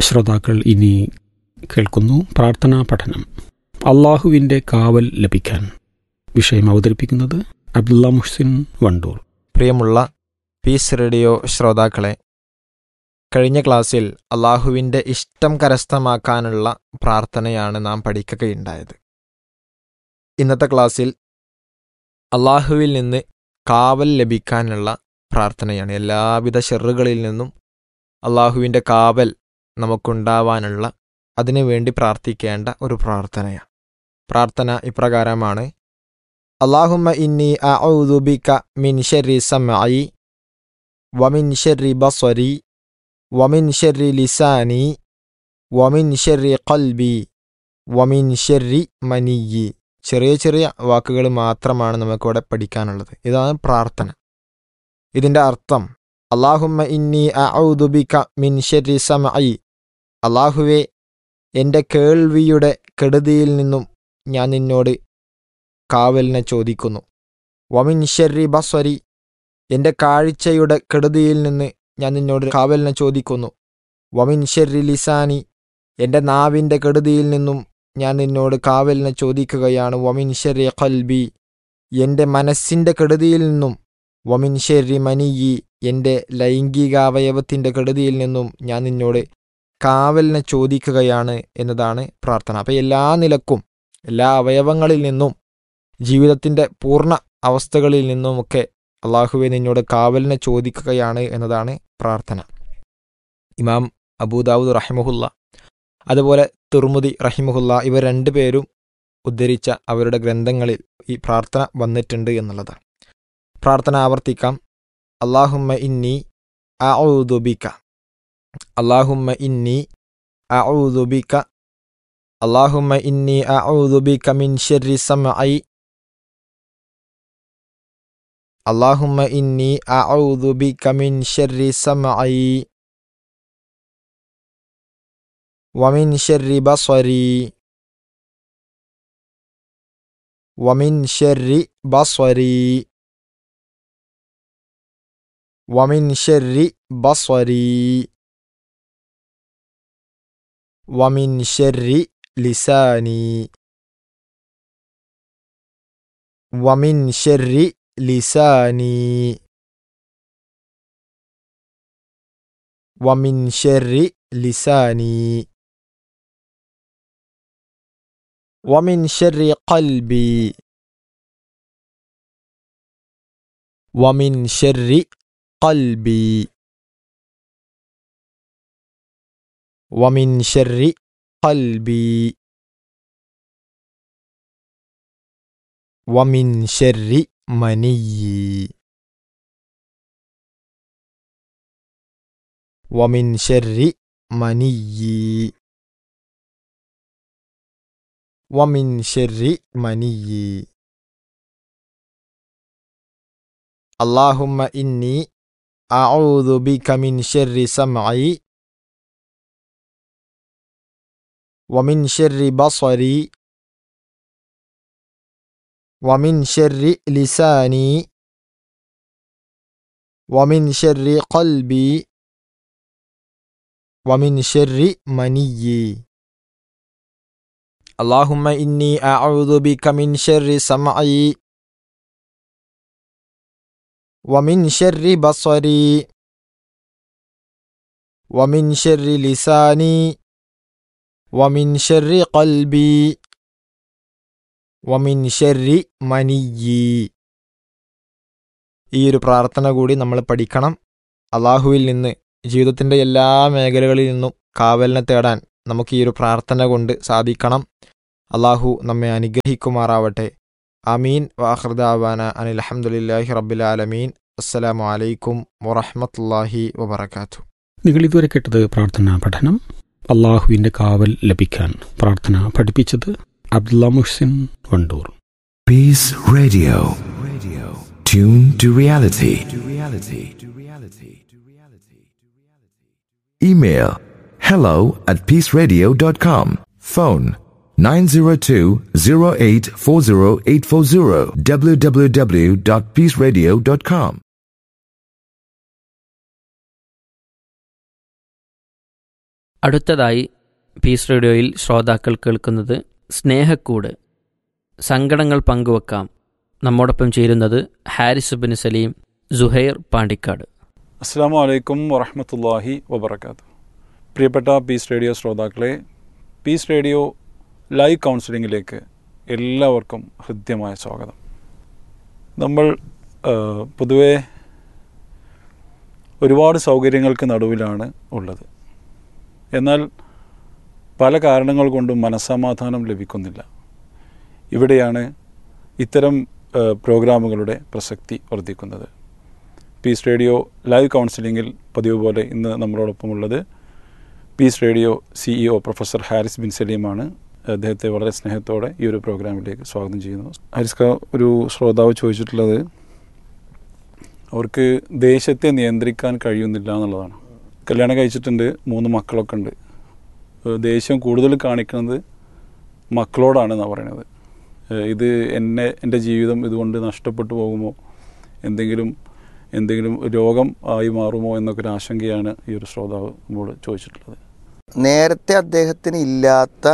ശ്രോതാക്കൾ ഇനി കേൾക്കുന്നു പ്രാർത്ഥനാ പഠനം അള്ളാഹുവിൻ്റെ കാവൽ ലഭിക്കാൻ വിഷയം അവതരിപ്പിക്കുന്നത് അബ്ദുള്ള മുഹ്സിൻ വണ്ടൂർ പ്രിയമുള്ള പീസ് റേഡിയോ ശ്രോതാക്കളെ കഴിഞ്ഞ ക്ലാസ്സിൽ അള്ളാഹുവിൻ്റെ ഇഷ്ടം കരസ്ഥമാക്കാനുള്ള പ്രാർത്ഥനയാണ് നാം പഠിക്കുകയുണ്ടായത് ഇന്നത്തെ ക്ലാസ്സിൽ അള്ളാഹുവിൽ നിന്ന് കാവൽ ലഭിക്കാനുള്ള പ്രാർത്ഥനയാണ് എല്ലാവിധ ഷെറുകളിൽ നിന്നും അള്ളാഹുവിൻ്റെ കാവൽ നമുക്കുണ്ടാവാനുള്ള അതിനുവേണ്ടി പ്രാർത്ഥിക്കേണ്ട ഒരു പ്രാർത്ഥനയാണ് പ്രാർത്ഥന ഇപ്രകാരമാണ് അള്ളാഹുമ്മ ഇന്നി അഊദുബിക മിൻ ഷെറി സമഇ വമിൻ ഷെറി ബസ്വരി വമിൻ ഷെറി ലിസാനി വമിൻ ഷെറി ഖൽബി വമിൻ ഷെറി മനിയി ചെറിയ ചെറിയ വാക്കുകൾ മാത്രമാണ് നമുക്കിവിടെ പഠിക്കാനുള്ളത് ഇതാണ് പ്രാർത്ഥന ഇതിൻ്റെ അർത്ഥം അള്ളാഹുമ്മ ഇന്നി അഊദുബിക മിൻ ഷെറി സമഇ അള്ളാഹുവെ എൻ്റെ കേൾവിയുടെ കെടുതിയിൽ നിന്നും ഞാൻ നിന്നോട് കാവലിനെ ചോദിക്കുന്നു വമിൻ ഷെറി ബസ്വരി എൻ്റെ കാഴ്ചയുടെ കെടുതിയിൽ നിന്ന് ഞാൻ നിന്നോട് കാവലിനെ ചോദിക്കുന്നു വമിൻ ഷെറി ലിസാനി എൻ്റെ നാവിൻ്റെ കെടുതിയിൽ നിന്നും ഞാൻ നിന്നോട് കാവലിനെ ചോദിക്കുകയാണ് വമിൻ ഷെറി ഖൽബി എൻ്റെ മനസ്സിൻ്റെ കെടുതിയിൽ നിന്നും വമിൻ ഷെറി മനിയി എൻ്റെ ലൈംഗികാവയവത്തിൻ്റെ കെടുതിയിൽ നിന്നും ഞാൻ നിന്നോട് കാവലിനെ ചോദിക്കുകയാണ് എന്നതാണ് പ്രാർത്ഥന അപ്പം എല്ലാ നിലക്കും എല്ലാ അവയവങ്ങളിൽ നിന്നും ജീവിതത്തിൻ്റെ പൂർണ്ണ അവസ്ഥകളിൽ നിന്നുമൊക്കെ അള്ളാഹുവെ നിന്നോട് കാവലിനെ ചോദിക്കുകയാണ് എന്നതാണ് പ്രാർത്ഥന ഇമാം അബൂദാവൂദ് റഹിമഹുല്ല അതുപോലെ തുർമുദി റഹിമഹുല്ല ഇവർ രണ്ടുപേരും ഉദ്ധരിച്ച അവരുടെ ഗ്രന്ഥങ്ങളിൽ ഈ പ്രാർത്ഥന വന്നിട്ടുണ്ട് എന്നുള്ളതാണ് പ്രാർത്ഥന ആവർത്തിക്കാം അള്ളാഹുമ്മ ഇന്നി അഊദുബിക അള്ളാഹുമ്മ ഇന്നി അഊദുബിക اللهم إني أعوذ بك من شر سمعي اللهم إني أعوذ بك من شر سمعي ومن شر بصري ومن شر بصري ومن شر بصري ومن شر لساني ومن شر لساني ومن شر لساني ومن شر قلبي ومن شر قلبي ومن شر قلبي ومن شر مني ومن شر مني ومن شر مني اللهم إني أعوذ بك من شر سمعي ومن شر بصري ومن شر لساني ومن شر قلبي ومن شر مني اللهم إني أعوذ بك من شر سمعي ومن شر بصري ومن شر لساني ومن شر قلبي ومن شر مني ഈ ഒരു പ്രാർത്ഥന കൂടി നമ്മൾ പഠിക്കണം അള്ളാഹുവിൽ നിന്ന് ജീവിതത്തിൻ്റെ എല്ലാ മേഖലകളിൽ നിന്നും കാവലിനെ തേടാൻ നമുക്ക് ഈ ഒരു പ്രാർത്ഥന കൊണ്ട് സാധിക്കണം അള്ളാഹു നമ്മെ അനുഗ്രഹിക്കുമാറാവട്ടെ അമീൻ വാഹൃദാവാന അനിൽ അഹമ്മദില്ലാഹി റബ്ബിലാലമീൻ അസ്സലാമു അലൈക്കും വറഹമത്തല്ലാഹി വബർക്കാത്തു നിങ്ങൾ ഇതുവരെ കേട്ടത് പ്രാർത്ഥനാ പഠനം അള്ളാഹുവിൻ്റെ കാവൽ ലഭിക്കാൻ പ്രാർത്ഥന പഠിപ്പിച്ചത് Abdulla Muhsin Wandoor Peace Radio. Radio. Tune to reality. To reality. To reality. To reality. Email hello at peaceradio.com. Phone 902-0840840 www.peaceradio.com. അടുത്തതായി പീസ് റേഡിയോയിൽ ശ്രോതാക്കൾ കേൾക്കുന്നത് സ്നേഹക്കൂട് സങ്കടങ്ങൾ പങ്കുവെക്കാം നമ്മോടൊപ്പം ചേരുന്നത് ഹാരിസ് ബിൻ സലീം സുഹൈർ പാണ്ടിക്കാട് അസ്സാം വലൈക്കും വറഹമത്തല്ലാഹി വബർക്കാത്തു പ്രിയപ്പെട്ട പീസ് റേഡിയോ ശ്രോതാക്കളെ പീസ് റേഡിയോ ലൈവ് കൗൺസിലിങ്ങിലേക്ക് എല്ലാവർക്കും ഹൃദ്യമായ സ്വാഗതം നമ്മൾ ആ, പൊതുവെ ഒരുപാട് സൗകര്യങ്ങൾക്ക് നടുവിലാണ് ഉള്ളത് എന്നാൽ പല കാരണങ്ങൾ കൊണ്ടും മനസ്സമാധാനം ലഭിക്കുന്നില്ല ഇവിടെയാണ് ഇത്തരം ആ, പ്രോഗ്രാമുകളുടെ പ്രസക്തി വർദ്ധിക്കുന്നത് പീസ് റേഡിയോ ലൈവ് കൗൺസിലിങ്ങിൽ പതിവ് പോലെ ഇന്ന് നമ്മളോടൊപ്പമുള്ളത് Peace Radio CEO professor Haris bin സലീമാണ് അദ്ദേഹത്തെ വളരെ സ്നേഹത്തോടെ ഈ ഒരു പ്രോഗ്രാമിലേക്ക് സ്വാഗതം ചെയ്യുന്നു ഹാരിസ് ക ഒരു ശ്രോതാവ് ചോദിച്ചിട്ടുള്ളത് അവർക്ക് ദേശത്തെ നിയന്ത്രിക്കാൻ കഴിയുന്നില്ല എന്നുള്ളതാണ് കല്യാണം കഴിച്ചിട്ടുണ്ട് മൂന്ന് മക്കളൊക്കെ ഉണ്ട് ഏഹ് ദേഷ്യം കൂടുതൽ കാണിക്കുന്നത് മക്കളോടാണ് എന്നാണ് പറയുന്നത് ഏഹ് ഇത് എന്നെ എൻ്റെ ജീവിതം ഇതുകൊണ്ട് നഷ്ടപ്പെട്ടു പോകുമോ എന്തെങ്കിലും എന്തെങ്കിലും രോഗം ആയി മാറുമോ എന്നൊക്കെ ഒരു ആശങ്കയാണ് ഈ ഒരു ശ്രോതാവ് നമ്മോട് ചോദിച്ചിട്ടുള്ളത് നേരത്തെ അദ്ദേഹത്തിന് ഇല്ലാത്ത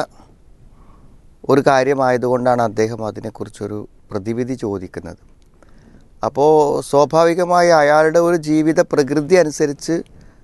ഒരു കാര്യമായതുകൊണ്ടാണ് അദ്ദേഹം അതിനെക്കുറിച്ചൊരു പ്രതിവിധി ചോദിക്കുന്നത് അപ്പോൾ സ്വാഭാവികമായി അയാളുടെ ഒരു ജീവിത പ്രകൃതി അനുസരിച്ച്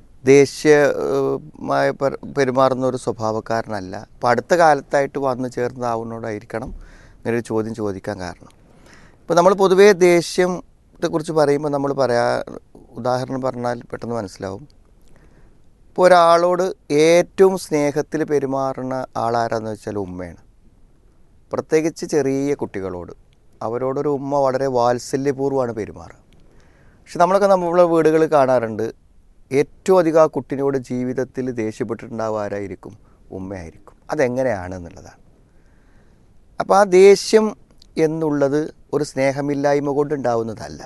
ദേഷ്യമായ പെർ- പെരുമാറുന്ന ഒരു സ്വഭാവക്കാരനല്ല അപ്പോൾ അടുത്ത കാലത്തായിട്ട് വന്നു ചേർന്നതാവുന്നതോടായിരിക്കണം ഇങ്ങനെ ഒരു ചോദ്യം ചോദിക്കാൻ കാരണം ഇപ്പോൾ നമ്മൾ പൊതുവേ ദേഷ്യത്തെക്കുറിച്ച് പറയുമ്പോൾ നമ്മൾ പറയാ ഉദാഹരണം പറഞ്ഞാൽ പെട്ടെന്ന് മനസ്സിലാവും ഇപ്പോൾ ഒരാളോട് ഏറ്റവും സ്നേഹത്തിൽ പെരുമാറുന്ന ആളാരാന്ന് വെച്ചാൽ ഉമ്മയാണ് പ്രത്യേകിച്ച് ചെറിയ കുട്ടികളോട് അവരോടൊരു ഉമ്മ വളരെ വാത്സല്യപൂർവ്വമാണ് പെരുമാറുക പക്ഷെ നമ്മളൊക്കെ നമ്മളെ വീടുകളിൽ കാണാറുണ്ട് ഏറ്റവും അധികം ആ കുട്ടിനോട് ജീവിതത്തിൽ ദേഷ്യപ്പെട്ടിട്ടുണ്ടാവുക ആരായിരിക്കും ഉമ്മയായിരിക്കും അതെങ്ങനെയാണ് എന്നുള്ളതാണ് അപ്പോൾ ആ ദേഷ്യം എന്നുള്ളത് ഒരു സ്നേഹമില്ലായ്മ കൊണ്ടുണ്ടാവുന്നതല്ല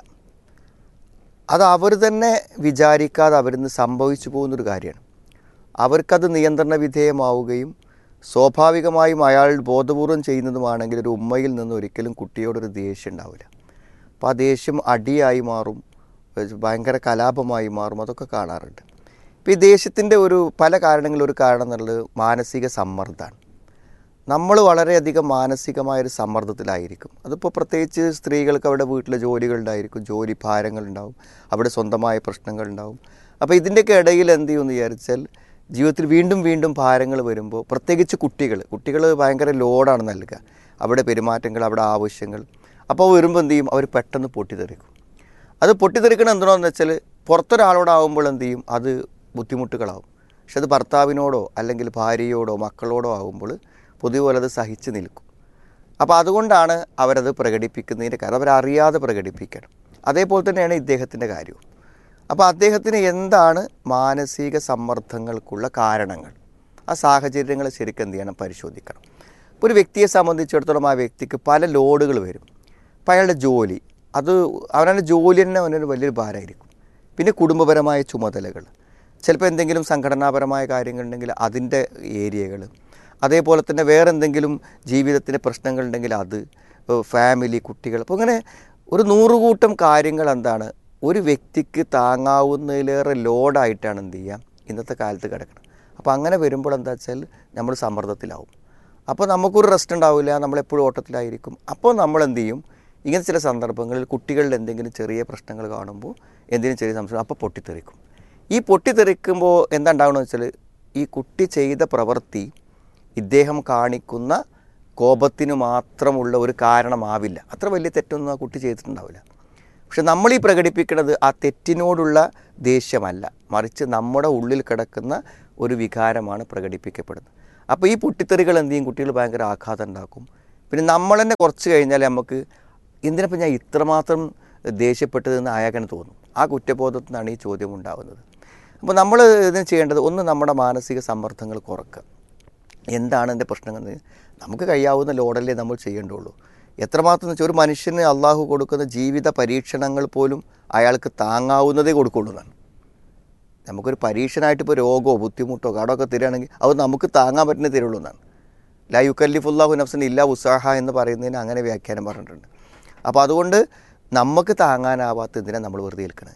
അത് അവർ തന്നെ വിചാരിക്കാതെ അവരിൽ നിന്ന് സംഭവിച്ചു പോകുന്നൊരു കാര്യമാണ് അവർക്കത് നിയന്ത്രണ വിധേയമാവുകയും സ്വാഭാവികമായും അയാൾ ബോധപൂർവം ചെയ്യുന്നതുമാണെങ്കിൽ ഒരു ഉമ്മയിൽ നിന്ന് ഒരിക്കലും കുട്ടിയോടൊരു ദേഷ്യം ഉണ്ടാവില്ല അപ്പോൾ ആ ദേഷ്യം അടിയായി മാറും ഏഹ് ഭയങ്കര കലാപമായി മാറും അതൊക്കെ കാണാറുണ്ട് ഇപ്പോൾ ഈ ദേഷ്യത്തിൻ്റെ ഒരു പല കാരണങ്ങളിൽ ഒരു കാരണം എന്നുള്ളത് മാനസിക സമ്മർദ്ദമാണ് നമ്മൾ വളരെയധികം മാനസികമായൊരു സമ്മർദ്ദത്തിലായിരിക്കും അതിപ്പോൾ പ്രത്യേകിച്ച് സ്ത്രീകൾക്ക് അവിടെ വീട്ടിലെ ജോലികളുണ്ടായിരിക്കും ജോലി ഭാരങ്ങളുണ്ടാവും അവിടെ സ്വന്തമായ പ്രശ്നങ്ങളുണ്ടാവും അപ്പോൾ ഇതിൻ്റെയൊക്കെ ഇടയിൽ എന്ത് ചെയ്യുമെന്ന് വിചാരിച്ചാൽ ജീവിതത്തിൽ വീണ്ടും വീണ്ടും ഭാരങ്ങൾ വരുമ്പോൾ പ്രത്യേകിച്ച് കുട്ടികൾ കുട്ടികൾ ഭയങ്കര ലോഡാണ് നൽകുക അവിടെ പെരുമാറ്റങ്ങൾ അവിടെ ആവശ്യങ്ങൾ അപ്പോൾ വരുമ്പോൾ എന്ത് ചെയ്യും അവർ പെട്ടെന്ന് പൊട്ടിത്തെറിക്കും അത് പൊട്ടിത്തെറിക്കണം എന്തിനാന്ന് വെച്ചാൽ പുറത്തൊരാളോടാവുമ്പോൾ എന്ത് ചെയ്യും അത് ബുദ്ധിമുട്ടുകളാവും പക്ഷെ അത് ഭർത്താവിനോടോ അല്ലെങ്കിൽ ഭാര്യയോടോ മക്കളോടോ ആകുമ്പോൾ പൊതുവെ അത് സഹിച്ച് നിൽക്കും അപ്പോൾ അതുകൊണ്ടാണ് അവരത് പ്രകടിപ്പിക്കുന്നതിൻ്റെ കാരണം അവരറിയാതെ പ്രകടിപ്പിക്കണം അതേപോലെ തന്നെയാണ് ഇദ്ദേഹത്തിൻ്റെ കാര്യവും അപ്പോൾ അദ്ദേഹത്തിന് എന്താണ് മാനസിക സമ്മർദ്ദങ്ങൾക്കുള്ള കാരണങ്ങൾ ആ സാഹചര്യങ്ങൾ ശരിക്കും എന്ത് ചെയ്യണം പരിശോധിക്കണം ഇപ്പോൾ ഒരു വ്യക്തിയെ സംബന്ധിച്ചിടത്തോളം ആ വ്യക്തിക്ക് പല ലോഡുകൾ വരും അപ്പോൾ അയാളുടെ ജോലി അത് അവനവൻ്റെ ജോലി തന്നെ അവനൊരു വലിയൊരു ഭാരമായിരിക്കും പിന്നെ കുടുംബപരമായ ചുമതലകൾ ചിലപ്പോൾ എന്തെങ്കിലും സംഘടനാപരമായ കാര്യങ്ങളുണ്ടെങ്കിൽ അതിൻ്റെ ഏരിയകൾ അതേപോലെ തന്നെ വേറെ എന്തെങ്കിലും ജീവിതത്തിൻ്റെ പ്രശ്നങ്ങളുണ്ടെങ്കിൽ അത് ഫാമിലി കുട്ടികൾ അപ്പോൾ ഇങ്ങനെ ഒരു നൂറുകൂട്ടം കാര്യങ്ങൾ എന്താണ് ഒരു വ്യക്തിക്ക് താങ്ങാവുന്നതിലേറെ ലോഡായിട്ടാണ് എന്ത് ചെയ്യുക ഇന്നത്തെ കാലത്ത് കിടക്കുന്നത് അപ്പോൾ അങ്ങനെ വരുമ്പോൾ എന്താ വെച്ചാൽ നമ്മൾ സമ്മർദ്ദത്തിലാവും അപ്പോൾ നമുക്കൊരു റെസ്റ്റ് ഉണ്ടാവില്ല നമ്മളെപ്പോഴും ഓട്ടത്തിലായിരിക്കും അപ്പോൾ നമ്മൾ എന്ത് ചെയ്യും ഇങ്ങനത്തെ ചില സന്ദർഭങ്ങളിൽ കുട്ടികളുടെ എന്തെങ്കിലും ചെറിയ പ്രശ്നങ്ങൾ കാണുമ്പോൾ എന്തെങ്കിലും ചെറിയ സംശയം അപ്പോൾ പൊട്ടിത്തെറിക്കും ഈ പൊട്ടിത്തെറിക്കുമ്പോൾ എന്താ ഉണ്ടാവണമെന്ന് വെച്ചാൽ ഈ കുട്ടി ചെയ്ത പ്രവൃത്തി ഇദ്ദേഹം കാണിക്കുന്ന കോപത്തിന് മാത്രമുള്ള ഒരു കാരണമാവില്ല അത്ര വലിയ തെറ്റൊന്നും ആ കുട്ടി ചെയ്തിട്ടുണ്ടാവില്ല പക്ഷെ നമ്മൾ ഈ പ്രകടിപ്പിക്കുന്നത് ആ തെറ്റിനോടുള്ള ദേഷ്യമല്ല മറിച്ച് നമ്മുടെ ഉള്ളിൽ കിടക്കുന്ന ഒരു വികാരമാണ് പ്രകടിപ്പിക്കപ്പെടുന്നത് അപ്പോൾ ഈ പൊട്ടിത്തെറികൾ എന്ത് ചെയ്യും കുട്ടികൾ ഭയങ്കര ആഘാതം ഉണ്ടാക്കും പിന്നെ നമ്മൾ തന്നെ കുറച്ച് കഴിഞ്ഞാൽ നമുക്ക് എന്തിനപ്പോൾ ഞാൻ ഇത്രമാത്രം ദേഷ്യപ്പെട്ടതെന്ന് അയാൾക്കന്നെ തോന്നും ആ കുറ്റബോധത്തിൽ നിന്നാണ് ഈ ചോദ്യം ഉണ്ടാകുന്നത് അപ്പോൾ നമ്മൾ ഇതിന് ചെയ്യേണ്ടത് ഒന്ന് നമ്മുടെ മാനസിക സമ്മർദ്ദങ്ങൾ കുറക്കുക എന്താണ് എൻ്റെ പ്രശ്നങ്ങൾ എന്ന് നമുക്ക് കഴിയാവുന്ന ലോഡല്ലേ നമ്മൾ ചെയ്യേണ്ടുള്ളൂ എത്രമാത്രം എന്ന് വെച്ചാൽ ഒരു മനുഷ്യന് അള്ളാഹു കൊടുക്കുന്ന ജീവിത പരീക്ഷണങ്ങൾ പോലും അയാൾക്ക് താങ്ങാവുന്നതേ കൊടുക്കുള്ളൂ എന്നാണ് നമുക്കൊരു പരീക്ഷണമായിട്ട് ഇപ്പോൾ രോഗമോ ബുദ്ധിമുട്ടോ കടമൊക്കെ തരികയാണെങ്കിൽ അത് നമുക്ക് താങ്ങാൻ പറ്റുന്ന തരുള്ളൂ എന്നാണ് ലാ യുക്കല്ലിഫുല്ലാഹു നഫ്സൻ ഇല്ല ഉസാഹ എന്ന് പറയുന്നതിന് അങ്ങനെ വ്യാഖ്യാനം പറഞ്ഞിട്ടുണ്ട് അപ്പോൾ അതുകൊണ്ട് നമുക്ക് താങ്ങാനാവാത്ത എന്തിനാണ് നമ്മൾ വെറുതെ നിൽക്കണത്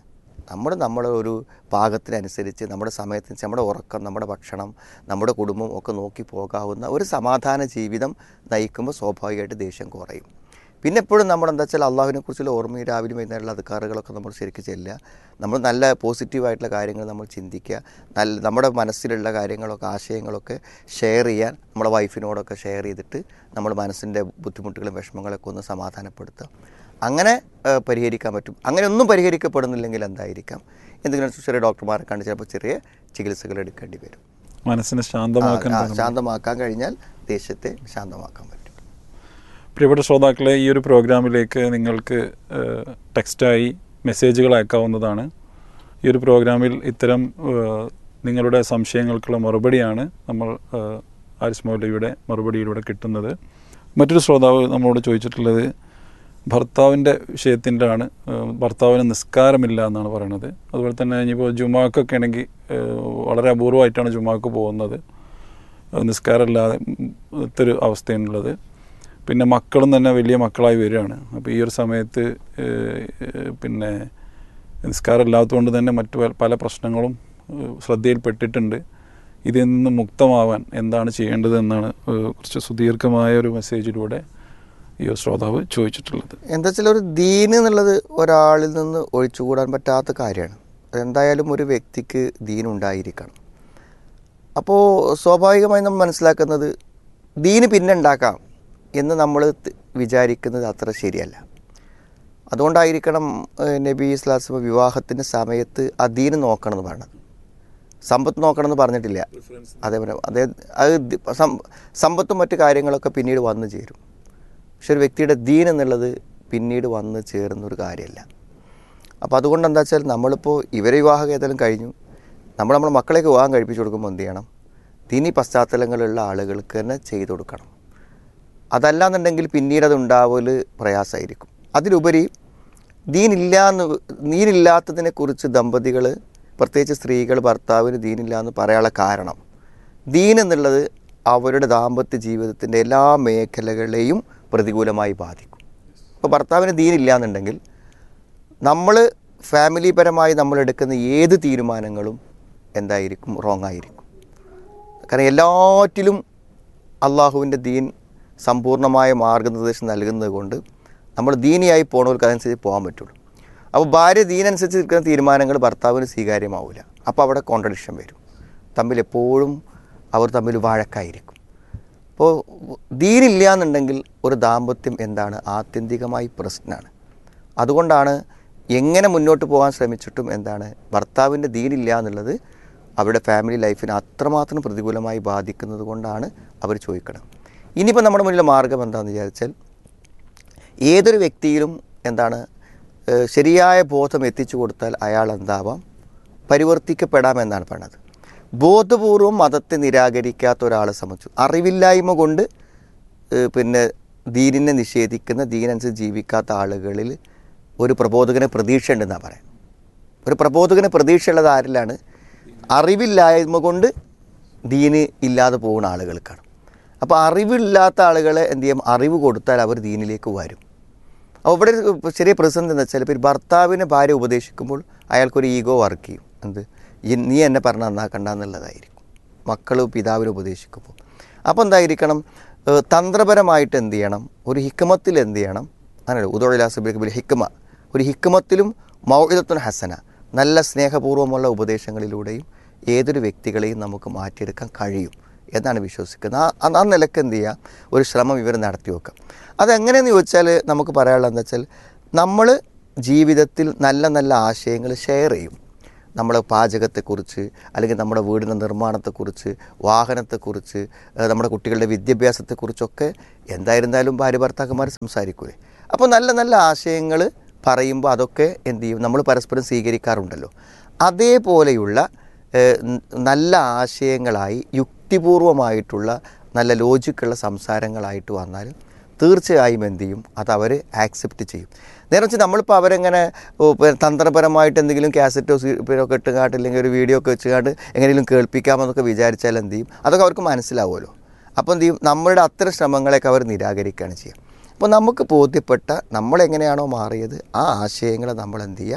നമ്മൾ നമ്മുടെ ഒരു പാകത്തിനനുസരിച്ച് നമ്മുടെ സമയത്തിന് നമ്മുടെ ഉറക്കം നമ്മുടെ ഭക്ഷണം നമ്മുടെ കുടുംബം ഒക്കെ നോക്കി പോകാവുന്ന ഒരു സമാധാന ജീവിതം നയിക്കുമ്പോൾ സ്വാഭാവികമായിട്ട് ദേഷ്യം കുറയും പിന്നെ എപ്പോഴും നമ്മൾ എന്താ വെച്ചാൽ അള്ളാഹുവിനെ കുറിച്ചുള്ള ഓർമ്മയും രാവിലെ വൈകുന്നേരമുള്ള അധികാറുകളൊക്കെ നമ്മൾ ശരിക്കും ചെല്ലുക നമ്മൾ നല്ല പോസിറ്റീവായിട്ടുള്ള കാര്യങ്ങൾ നമ്മൾ ചിന്തിക്കുക നല്ല നമ്മുടെ മനസ്സിലുള്ള കാര്യങ്ങളൊക്കെ ആശയങ്ങളൊക്കെ ഷെയർ ചെയ്യാൻ നമ്മുടെ വൈഫിനോടൊക്കെ ഷെയർ ചെയ്തിട്ട് നമ്മൾ മനസ്സിൻ്റെ ബുദ്ധിമുട്ടുകളും വിഷമങ്ങളൊക്കെ ഒന്ന് സമാധാനപ്പെടുത്തുക അങ്ങനെ ഏഹ്, പരിഹരിക്കാൻ പറ്റും അങ്ങനെ ഒന്നും പരിഹരിക്കപ്പെടുന്നില്ലെങ്കിൽ എന്തായിരിക്കാം എന്തെങ്കിലും ചെറിയ ഡോക്ടർമാരെ കണ്ട് ചിലപ്പോൾ ചെറിയ ചികിത്സകൾ എടുക്കേണ്ടി വരും മനസ്സിനെ ആ, ശാന്തമാക്കാൻ ആ, ശാന്തമാക്കാൻ കഴിഞ്ഞാൽ ദേഷ്യത്തെ ശാന്തമാക്കാൻ പറ്റും പ്രിയപ്പെട്ട ശ്രോതാക്കളെ ഈ ഒരു പ്രോഗ്രാമിലേക്ക് നിങ്ങൾക്ക് ഏഹ്, ടെക്സ്റ്റായി മെസ്സേജുകൾ അയക്കാവുന്നതാണ് ഈ ഒരു പ്രോഗ്രാമിൽ ഇത്തരം ഏഹ്, നിങ്ങളുടെ സംശയങ്ങൾക്കുള്ള മറുപടിയാണ് നമ്മൾ ഏഹ്, ആരിസ് മൗലവിയുടെ മറുപടിയിലൂടെ കിട്ടുന്നത് മറ്റൊരു ശ്രോതാവ് നമ്മളോട് ചോദിച്ചിട്ടുള്ളത് ഭർത്താവിൻ്റെ വിഷയത്തിൻ്റെയാണ് ഏഹ്, ഭർത്താവിന് നിസ്കാരമില്ല എന്നാണ് പറയുന്നത് അതുപോലെ തന്നെ ഇനിയിപ്പോൾ ജുമാക്കൊക്കെ ആണെങ്കിൽ ഏഹ്, വളരെ അപൂർവമായിട്ടാണ് ജുമാക്ക് പോകുന്നത് ഏഹ്, നിസ്കാരമില്ലാതെ ഒരു അവസ്ഥയാണുള്ളത് പിന്നെ മക്കളും തന്നെ വലിയ മക്കളായി വരികയാണ് അപ്പോൾ ഈ ഒരു സമയത്ത് ഏഹ്, ഏഹ്, പിന്നെ നിസ്കാരമില്ലാത്തതുകൊണ്ട് തന്നെ മറ്റു പല- പല പ്രശ്നങ്ങളും ഏഹ്, ശ്രദ്ധയിൽപ്പെട്ടിട്ടുണ്ട് ഇതിൽ നിന്ന് മുക്തമാവാൻ എന്താണ് ചെയ്യേണ്ടത് എന്നാണ് ഏഹ്, കുറച്ച് സുദീർഘമായ ഒരു മെസ്സേജിലൂടെ ഈ ഒരു ശ്രോതാവ് ചോദിച്ചിട്ടുള്ളത് എന്താ വെച്ചാൽ ഒരു ദീന് എന്നുള്ളത് ഒരാളിൽ നിന്ന് ഒഴിച്ചുകൂടാൻ പറ്റാത്ത കാര്യമാണ് എന്തായാലും ഒരു വ്യക്തിക്ക് ദീനുണ്ടായിരിക്കണം അപ്പോൾ സ്വാഭാവികമായി നമ്മൾ മനസ്സിലാക്കുന്നത് ദീന് പിന്നെ ഉണ്ടാക്കാം എന്ന് നമ്മൾ ത- വിചാരിക്കുന്നത് അത്ര ശരിയല്ല അതുകൊണ്ടായിരിക്കണം ഏഹ്, നബി ഇസ്ലാസ്മ വിവാഹത്തിൻ്റെ സമയത്ത് ആ ദീന് നോക്കണം എന്ന് പറഞ്ഞത് സമ്പത്ത് നോക്കണം എന്ന് പറഞ്ഞിട്ടില്ല അതേപോലെ അതേ അത് ദി- സം- സമ്പത്തും മറ്റു കാര്യങ്ങളൊക്കെ പിന്നീട് വന്നു ചേരും പക്ഷെ ഒരു വ്യക്തിയുടെ ദീൻ എന്നുള്ളത് പിന്നീട് വന്ന് ചേരുന്ന ഒരു കാര്യമല്ല അപ്പോൾ അതുകൊണ്ട് എന്താ വെച്ചാൽ നമ്മളിപ്പോൾ ഇവരെ വിവാഹം ഏതായാലും കഴിഞ്ഞു നമ്മൾ നമ്മുടെ മക്കളെയൊക്കെ വിവാഹം കഴിപ്പിച്ചു കൊടുക്കുമ്പോൾ എന്ത് ചെയ്യണം ദീനി പശ്ചാത്തലങ്ങളുള്ള ആളുകൾക്ക് തന്നെ ചെയ്തു കൊടുക്കണം അതല്ലാന്നുണ്ടെങ്കിൽ പിന്നീട് അത് ഉണ്ടാവൽ പ്രയാസമായിരിക്കും അതിലുപരി ദീനില്ല എന്ന് ദീനില്ലാത്തതിനെ കുറിച്ച് ദമ്പതികൾ പ്രത്യേകിച്ച് സ്ത്രീകൾ ഭർത്താവിന് ദീനില്ല എന്ന് പറയാനുള്ള കാരണം ദീൻ എന്നുള്ളത് അവരുടെ ദാമ്പത്യ ജീവിതത്തിൻ്റെ എല്ലാ മേഖലകളെയും പ്രതികൂലമായി ബാധിക്കും ഇപ്പോൾ ഭർത്താവിന് ദീനില്ല എന്നുണ്ടെങ്കിൽ നമ്മൾ ഫാമിലി പരമായി നമ്മൾ എടുക്കുന്ന ഏത് തീരുമാനങ്ങളും എന്തായിരിക്കും റോങ് ആയിരിക്കും കാരണം എല്ലാറ്റിലും അള്ളാഹുവിൻ്റെ ദീൻ സമ്പൂർണ്ണമായ മാർഗനിർദ്ദേശം നൽകുന്നത് കൊണ്ട് നമ്മൾ ദീനിയായി പോണവർക്ക് അതനുസരിച്ച് പോകാൻ പറ്റുള്ളൂ അപ്പോൾ ഭാര്യ ദീനനുസരിച്ച് എടുക്കുന്ന തീരുമാനങ്ങൾ ഭർത്താവിന് സ്വീകാര്യമാവില്ല അപ്പോൾ അവിടെ കോൺട്രഡിക്ഷൻ വരും തമ്മിൽ എപ്പോഴും അവർ തമ്മിൽ വഴക്കായിരിക്കും അപ്പോൾ ദീനില്ല എന്നുണ്ടെങ്കിൽ ഒരു ദാമ്പത്യം എന്താണ് ആത്യന്തികമായി പ്രശ്നമാണ് അതുകൊണ്ടാണ് എങ്ങനെ മുന്നോട്ട് പോകാൻ ശ്രമിച്ചിട്ടും എന്താണ് ഭർത്താവിൻ്റെ ദീനില്ല എന്നുള്ളത് അവരുടെ ഫാമിലി ലൈഫിനെ അത്രമാത്രം പ്രതികൂലമായി ബാധിക്കുന്നത് കൊണ്ടാണ് അവർ ചോദിക്കണം ഇനിയിപ്പോൾ നമ്മുടെ മുന്നിലെ മാർഗം എന്താണെന്ന് വിചാരിച്ചാൽ ഏതൊരു വ്യക്തിയിലും എന്താണ് ഏഹ് ശരിയായ ബോധം എത്തിച്ചു കൊടുത്താൽ അയാൾ എന്താവാം പരിവർത്തിക്കപ്പെടാമെന്നാണ് പറയുന്നത് ബോധപൂർവം മതത്തെ നിരാകരിക്കാത്ത ഒരാളെ സംബന്ധിച്ചു അറിവില്ലായ്മ കൊണ്ട് ഏഹ് പിന്നെ ദീനിനെ നിഷേധിക്കുന്ന ദീനനുസരിച്ച് ജീവിക്കാത്ത ആളുകളിൽ ഒരു പ്രബോധകന് പ്രതീക്ഷ ഉണ്ടെന്നാണ് പറയാം ഒരു പ്രബോധകന് പ്രതീക്ഷയുള്ളത് ആരിലാണ് അറിവില്ലായ്മ കൊണ്ട് ദീന് ഇല്ലാതെ പോകുന്ന ആളുകൾക്കാണ് അപ്പോൾ അറിവില്ലാത്ത ആളുകളെ എന്ത് ചെയ്യും അറിവ് കൊടുത്താൽ അവർ ദീനിലേക്ക് വരും അപ്പോൾ ഇവിടെ ഒരു ചെറിയ പ്രതിസന്ധി എന്ന് വെച്ചാൽ ഇപ്പോൾ ഒരു ഭർത്താവിനെ ഭാര്യ ഉപദേശിക്കുമ്പോൾ അയാൾക്കൊരു ഈഗോ വർക്ക് ചെയ്യും എന്ത് ഈ- നീ എന്നെ പറഞ്ഞ നന്നാക്കണ്ട എന്നുള്ളതായിരിക്കും മക്കൾ പിതാവിനെ ഉപദേശിക്കുമ്പോൾ അപ്പോൾ എന്തായിരിക്കണം ഏഹ് തന്ത്രപരമായിട്ട് എന്ത് ചെയ്യണം ഒരു ഹിക്കമത്തിൽ എന്ത് ചെയ്യണം അങ്ങനെ ഉദോഴിലാസബിൽ ഹിക്കമ ഒരു ഹിക്കമത്തിലും മൗഇദത്തുൻ ഹസന നല്ല സ്നേഹപൂർവ്വമുള്ള ഉപദേശങ്ങളിലൂടെയും ഏതൊരു വ്യക്തികളെയും നമുക്ക് മാറ്റിയെടുക്കാൻ കഴിയും എന്നാണ് വിശ്വസിക്കുന്നത് ആ ആ- ആ നിലക്ക് എന്ത് ചെയ്യുക ഒരു ശ്രമം ഇവർ നടത്തി വെക്കാം അതെങ്ങനെയെന്ന് ചോദിച്ചാൽ നമുക്ക് പറയാനുള്ളത് എന്താ വെച്ചാൽ നമ്മൾ ജീവിതത്തിൽ നല്ല നല്ല ആശയങ്ങൾ ഷെയർ ചെയ്യും നമ്മുടെ പാചകത്തെക്കുറിച്ച് അല്ലെങ്കിൽ നമ്മുടെ വീടിൻ്റെ നിർമ്മാണത്തെക്കുറിച്ച് വാഹനത്തെക്കുറിച്ച് ഏഹ് നമ്മുടെ കുട്ടികളുടെ വിദ്യാഭ്യാസത്തെക്കുറിച്ചൊക്കെ എന്തായിരുന്നാലും ഭാര്യ ഭർത്താക്കന്മാർ സംസാരിക്കൂലേ അപ്പോൾ നല്ല നല്ല ആശയങ്ങൾ പറയുമ്പോൾ അതൊക്കെ എന്ത് ചെയ്യും നമ്മൾ പരസ്പരം സ്വീകരിക്കാറുണ്ടല്ലോ അതേപോലെയുള്ള ഏഹ്, ന- നല്ല ആശയങ്ങളായി യുക്തിപൂർവമായിട്ടുള്ള നല്ല ലോജിക്കുള്ള സംസാരങ്ങളായിട്ട് വന്നാൽ തീർച്ചയായും എന്ത് ചെയ്യും അത് അവർ ആക്സെപ്റ്റ് ചെയ്യും നേരെ വെച്ച് നമ്മളിപ്പോൾ അവരെങ്ങനെ ഓ, പിന്നെ തന്ത്രപരമായിട്ട് എന്തെങ്കിലും കാസറ്റോ സീ- ഒക്കെ ഇട്ടുകാട്ട് അല്ലെങ്കിൽ ഒരു വീഡിയോ ഒക്കെ വെച്ചുകാണ്ട് എങ്ങനെയും കേൾപ്പിക്കാമെന്നൊക്കെ വിചാരിച്ചാൽ എന്ത് ചെയ്യും അതൊക്കെ അവർക്ക് മനസ്സിലാവുമല്ലോ അപ്പോൾ എന്ത് ചെയ്യും നമ്മളുടെ അത്തരം ശ്രമങ്ങളെയൊക്കെ അവർ നിരാകരിക്കുകയാണ് ചെയ്യുക അപ്പോൾ നമുക്ക് ബോധ്യപ്പെട്ട നമ്മളെങ്ങനെയാണോ മാറിയത് ആ ആശയങ്ങളെ നമ്മൾ എന്ത് ചെയ്യാം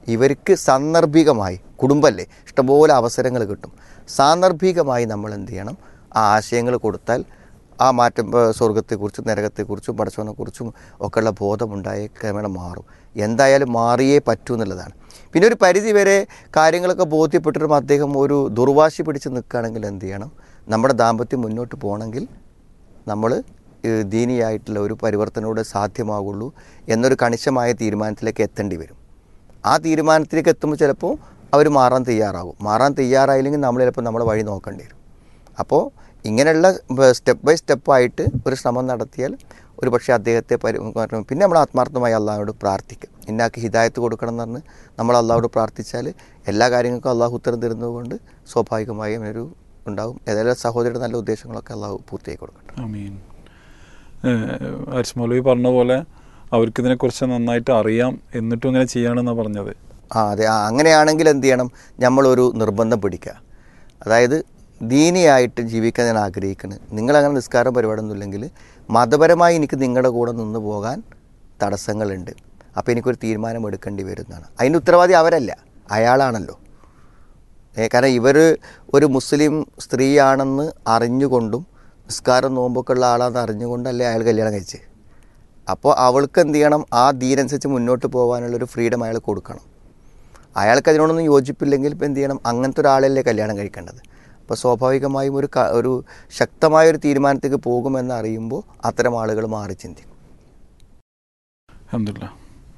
ഇവർക്ക് സാന്ദർഭികമായി കുടുംബമല്ലേ ഇഷ്ടംപോലെ അവസരങ്ങൾ കിട്ടും സാന്ദർഭികമായി നമ്മൾ എന്ത് ചെയ്യണം ആ ആശയങ്ങൾ കൊടുത്താൽ ആ മാറ്റം ഇപ്പോൾ സ്വർഗത്തെക്കുറിച്ചും നരകത്തെക്കുറിച്ചും പടച്ചവനെക്കുറിച്ചും ഒക്കെയുള്ള ബോധമുണ്ടായ ക്രമേണ മാറും എന്തായാലും മാറിയേ പറ്റൂ എന്നുള്ളതാണ് പിന്നെ ഒരു പരിധി വരെ കാര്യങ്ങളൊക്കെ ബോധ്യപ്പെട്ടിട്ടും അദ്ദേഹം ഒരു ദുർവാശി പിടിച്ച് നിൽക്കുകയാണെങ്കിൽ എന്ത് ചെയ്യണം നമ്മുടെ ദാമ്പത്യം മുന്നോട്ട് പോകണമെങ്കിൽ നമ്മൾ ദീനിയായിട്ടുള്ള ഒരു പരിവർത്തനോടെ സാധ്യമാകുള്ളൂ എന്നൊരു കണിശമായ തീരുമാനത്തിലേക്ക് എത്തേണ്ടി വരും ആ തീരുമാനത്തിലേക്ക് എത്തുമ്പോൾ ചിലപ്പോൾ അവർ മാറാൻ തയ്യാറാകും മാറാൻ തയ്യാറായില്ലെങ്കിൽ നമ്മൾ ചിലപ്പോൾ നമ്മളെ വഴി നോക്കേണ്ടി വരും അപ്പോൾ ഇങ്ങനെയുള്ള സ്റ്റെപ്പ് ബൈ സ്റ്റെപ്പായിട്ട് ഒരു ശ്രമം നടത്തിയാൽ ഒരു പക്ഷേ അദ്ദേഹത്തെ പരി മാറ്റം- പിന്നെ നമ്മൾ ആത്മാർത്ഥമായി അള്ളാഹുവോട് പ്രാർത്ഥിക്കും ഇന്നാക്ക് ഹിദായത്ത് കൊടുക്കണം എന്ന് പറഞ്ഞ് നമ്മൾ അള്ളാഹുവോട് പ്രാർത്ഥിച്ചാൽ എല്ലാ കാര്യങ്ങൾക്കും അള്ളാഹു ഉത്തരം തരുന്നതുകൊണ്ട് സ്വാഭാവികമായും ഒരു ഉണ്ടാകും ഏതായാലും സഹോദരിയുടെ നല്ല ഉദ്ദേശങ്ങളൊക്കെ അള്ളാഹു പൂർത്തിയാക്കി കൊടുക്കട്ടെ അമീൻ അരിസ്മൗലവി പറഞ്ഞ പോലെ അവർക്ക് ഇതിനെക്കുറിച്ച് നന്നായിട്ട് അറിയാം എന്നിട്ടും ഇങ്ങനെ ചെയ്യാണെന്നാണ് പറഞ്ഞത് ആ അതെ ആ അങ്ങനെയാണെങ്കിൽ എന്ത് ചെയ്യണം നമ്മളൊരു നിർബന്ധം പിടിക്കുക അതായത് ദീനിയായിട്ട് ജീവിക്കാൻ ഞാൻ ആഗ്രഹിക്കുന്നത് നിങ്ങളങ്ങനെ നിസ്കാരം പരിപാടിയൊന്നും ഇല്ലെങ്കിൽ മതപരമായി എനിക്ക് നിങ്ങളുടെ കൂടെ നിന്ന് പോകാൻ തടസ്സങ്ങളുണ്ട് അപ്പോൾ എനിക്കൊരു തീരുമാനം എടുക്കേണ്ടി വരുന്നതാണ് അതിന് ഉത്തരവാദി അവരല്ല അയാളാണല്ലോ ഏ, കാരണം ഇവർ ഒരു മുസ്ലിം സ്ത്രീയാണെന്ന് അറിഞ്ഞുകൊണ്ടും നിസ്കാരം നോമ്പൊക്കെ ഉള്ള ആളാണെന്ന് അറിഞ്ഞുകൊണ്ടല്ലേ അയാൾ കല്യാണം കഴിച്ചത് അപ്പോൾ അവൾക്ക് എന്ത് ചെയ്യണം ആ ദീനനുസരിച്ച് മുന്നോട്ട് പോകാനുള്ളൊരു ഫ്രീഡം അയാൾ കൊടുക്കണം അയാൾക്ക് അതിനോടൊന്നും യോജിപ്പില്ലെങ്കിൽ ഇപ്പം എന്ത് ചെയ്യണം അങ്ങനത്തെ ഒരാളല്ലേ കല്യാണം കഴിക്കേണ്ടത് അപ്പോൾ സ്വാഭാവികമായും ഒരു ക- ഒരു ശക്തമായ ഒരു തീരുമാനത്തേക്ക് പോകുമെന്ന് അറിയുമ്പോൾ അത്തരം ആളുകൾ മാറി ചിന്തിക്കും അഹമ്മദില്ല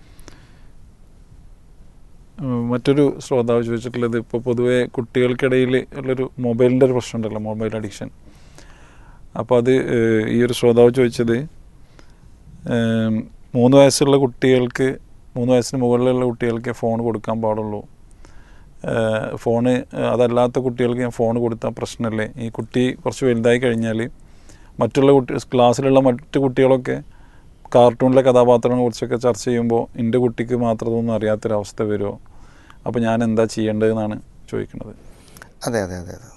മറ്റൊരു ശ്രോതാവ് ചോദിച്ചിട്ടുള്ളത് ഇപ്പോൾ പൊതുവെ കുട്ടികൾക്കിടയിൽ ഉള്ളൊരു മൊബൈലിൻ്റെ ഒരു പ്രശ്നമുണ്ടല്ലോ മൊബൈൽ അഡിക്ഷൻ അപ്പോൾ അത് ഏഹ്, ഈ ഒരു ശ്രോതാവ് ചോദിച്ചത് ഏം, മൂന്ന് വയസ്സുള്ള കുട്ടികൾക്ക് മൂന്ന് വയസ്സിന് മുകളിലുള്ള കുട്ടികൾക്ക് ഫോൺ കൊടുക്കാൻ പാടുള്ളൂ ഏഹ്, ഫോണ് അതല്ലാത്ത കുട്ടികൾക്ക് ഞാൻ ഫോൺ കൊടുത്താൽ പ്രശ്നമല്ലേ ഈ കുട്ടി കുറച്ച് വലുതായി കഴിഞ്ഞാൽ മറ്റുള്ള കുട്ടി ക്ലാസ്സിലുള്ള മറ്റു കുട്ടികളൊക്കെ കാർട്ടൂണിലെ കഥാപാത്രങ്ങളെ കുറിച്ചൊക്കെ ചർച്ച ചെയ്യുമ്പോൾ എൻ്റെ കുട്ടിക്ക് മാത്രം ഇതൊന്നും അറിയാത്തൊരവസ്ഥ വരുമോ അപ്പോൾ ഞാൻ എന്താ ചെയ്യേണ്ടതെന്നാണ് ചോദിക്കുന്നത് അതെ അതെ അതെ അതെ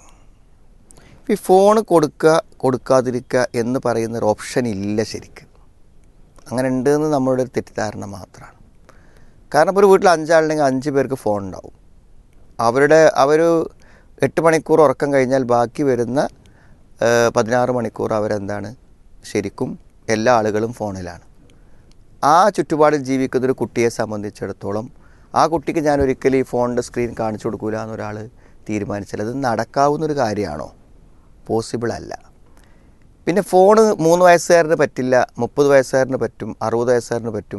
ഈ ഫോൺ കൊടുക്കുക കൊടുക്കാതിരിക്കുക എന്ന് പറയുന്ന ഒരു ഓപ്ഷൻ ഇല്ല ശരിക്കും അങ്ങനെ ഉണ്ട് എന്ന് നമ്മളുടെ ഒരു തെറ്റിദ്ധാരണ മാത്രമാണ് കാരണം ഇപ്പോൾ ഒരു വീട്ടിൽ അഞ്ചാളുണ്ടെങ്കിൽ അഞ്ച് പേർക്ക് ഫോൺ ഉണ്ടാവും അവരുടെ അവർ എട്ട് മണിക്കൂർ ഉറക്കം കഴിഞ്ഞാൽ ബാക്കി വരുന്ന ആ, പതിനാറ് മണിക്കൂർ അവരെന്താണ് ശരിക്കും എല്ലാ ആളുകളും ഫോണിലാണ് ആ ചുറ്റുപാടിൽ ജീവിക്കുന്ന ഒരു കുട്ടിയെ സംബന്ധിച്ചിടത്തോളം ആ കുട്ടിക്ക് ഞാൻ ഒരിക്കലും ഈ ഫോണിൻ്റെ സ്ക്രീൻ കാണിച്ചു കൊടുക്കൂല എന്നൊരാൾ തീരുമാനിച്ചാൽ അത് നടക്കാവുന്നൊരു കാര്യമാണോ പോസിബിൾ അല്ല പിന്നെ ഫോണ് മൂന്ന് വയസ്സുകാരന് പറ്റില്ല മുപ്പത് വയസ്സുകാരന് പറ്റും അറുപത് വയസ്സുകാരന് പറ്റും